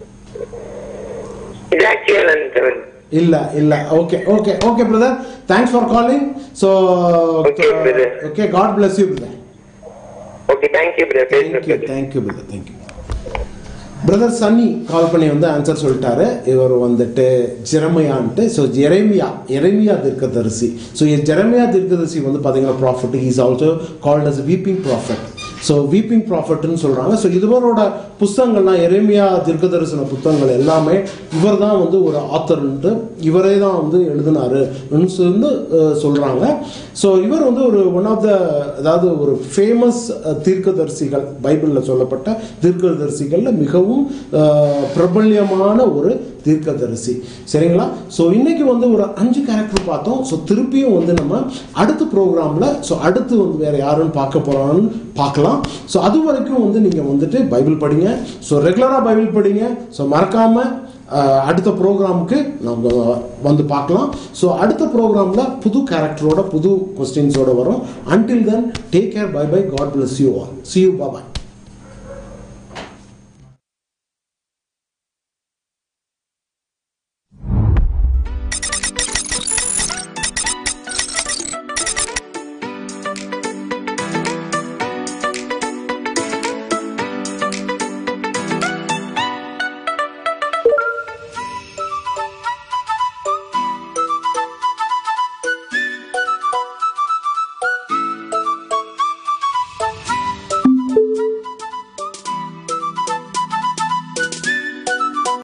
ಇದಾಕ್ಚುಯಲ್ ಅಂತ ಇಲ್ಲ ಇಲ್ಲ okay okay okay brother thanks for calling so Okay, brother. Okay God bless you brother okay thank you brother thank you thank you brother thank you brother Sunny call பண்ணி வந்து ஆன்சர் சொல்லிட்டாரு இவர் வந்துட்டு ஜெரமையான்ட்டு ஸோ ஜெரேமியா எரேமியா தீர்க்கதரிசி ஸோ ஜெரமியா தீர்க்கதரிசி வந்து பார்த்தீங்கன்னா prophet is also called as weeping prophet so weeping ப்ராஃபிட்னு சொல்கிறாங்க ஸோ இவரோட புஸ்தகங்கள்லாம் எரேமியா தீர்க்கதரிசன புத்தகங்கள் எல்லாமே இவர் தான் வந்து ஒரு ஆத்தர்ன்ட்டு இவரே தான் வந்து எழுதினாரு வந்து சொல்கிறாங்க ஸோ இவர் வந்து ஒரு ஒன் ஆஃப் த அதாவது ஒரு ஃபேமஸ் தீர்க்கதரிசிகள் பைபிளில் சொல்லப்பட்ட தீர்க்கதரிசிகளில் மிகவும் அஹ், பிரபல்யமான ஒரு தீர்க்கதரிசி சரிங்களா ஸோ இன்னைக்கு வந்து ஒரு அஞ்சு கேரக்டர் பார்த்தோம் ஸோ திருப்பியும் வந்து நம்ம அடுத்த ப்ரோக்ராமில் ஸோ அடுத்து வந்து வேற யாருன்னு பார்க்க போறான்னு பார்க்கலாம் ஸோ அது வரைக்கும் வந்து நீங்கள் வந்துட்டு பைபிள் படிங்க ஸோ ரெகுலராக பைபிள் படிங்க ஸோ மறக்காம அஹ், அடுத்த ப்ரோக்ராமுக்கு நம்ம வந்து பார்க்கலாம் ஸோ அடுத்த ப்ரோக்ராமில் புது கேரக்டரோட புது கொஸ்டின்ஸோட வரும் until then take care bye bye God bless you all see you bye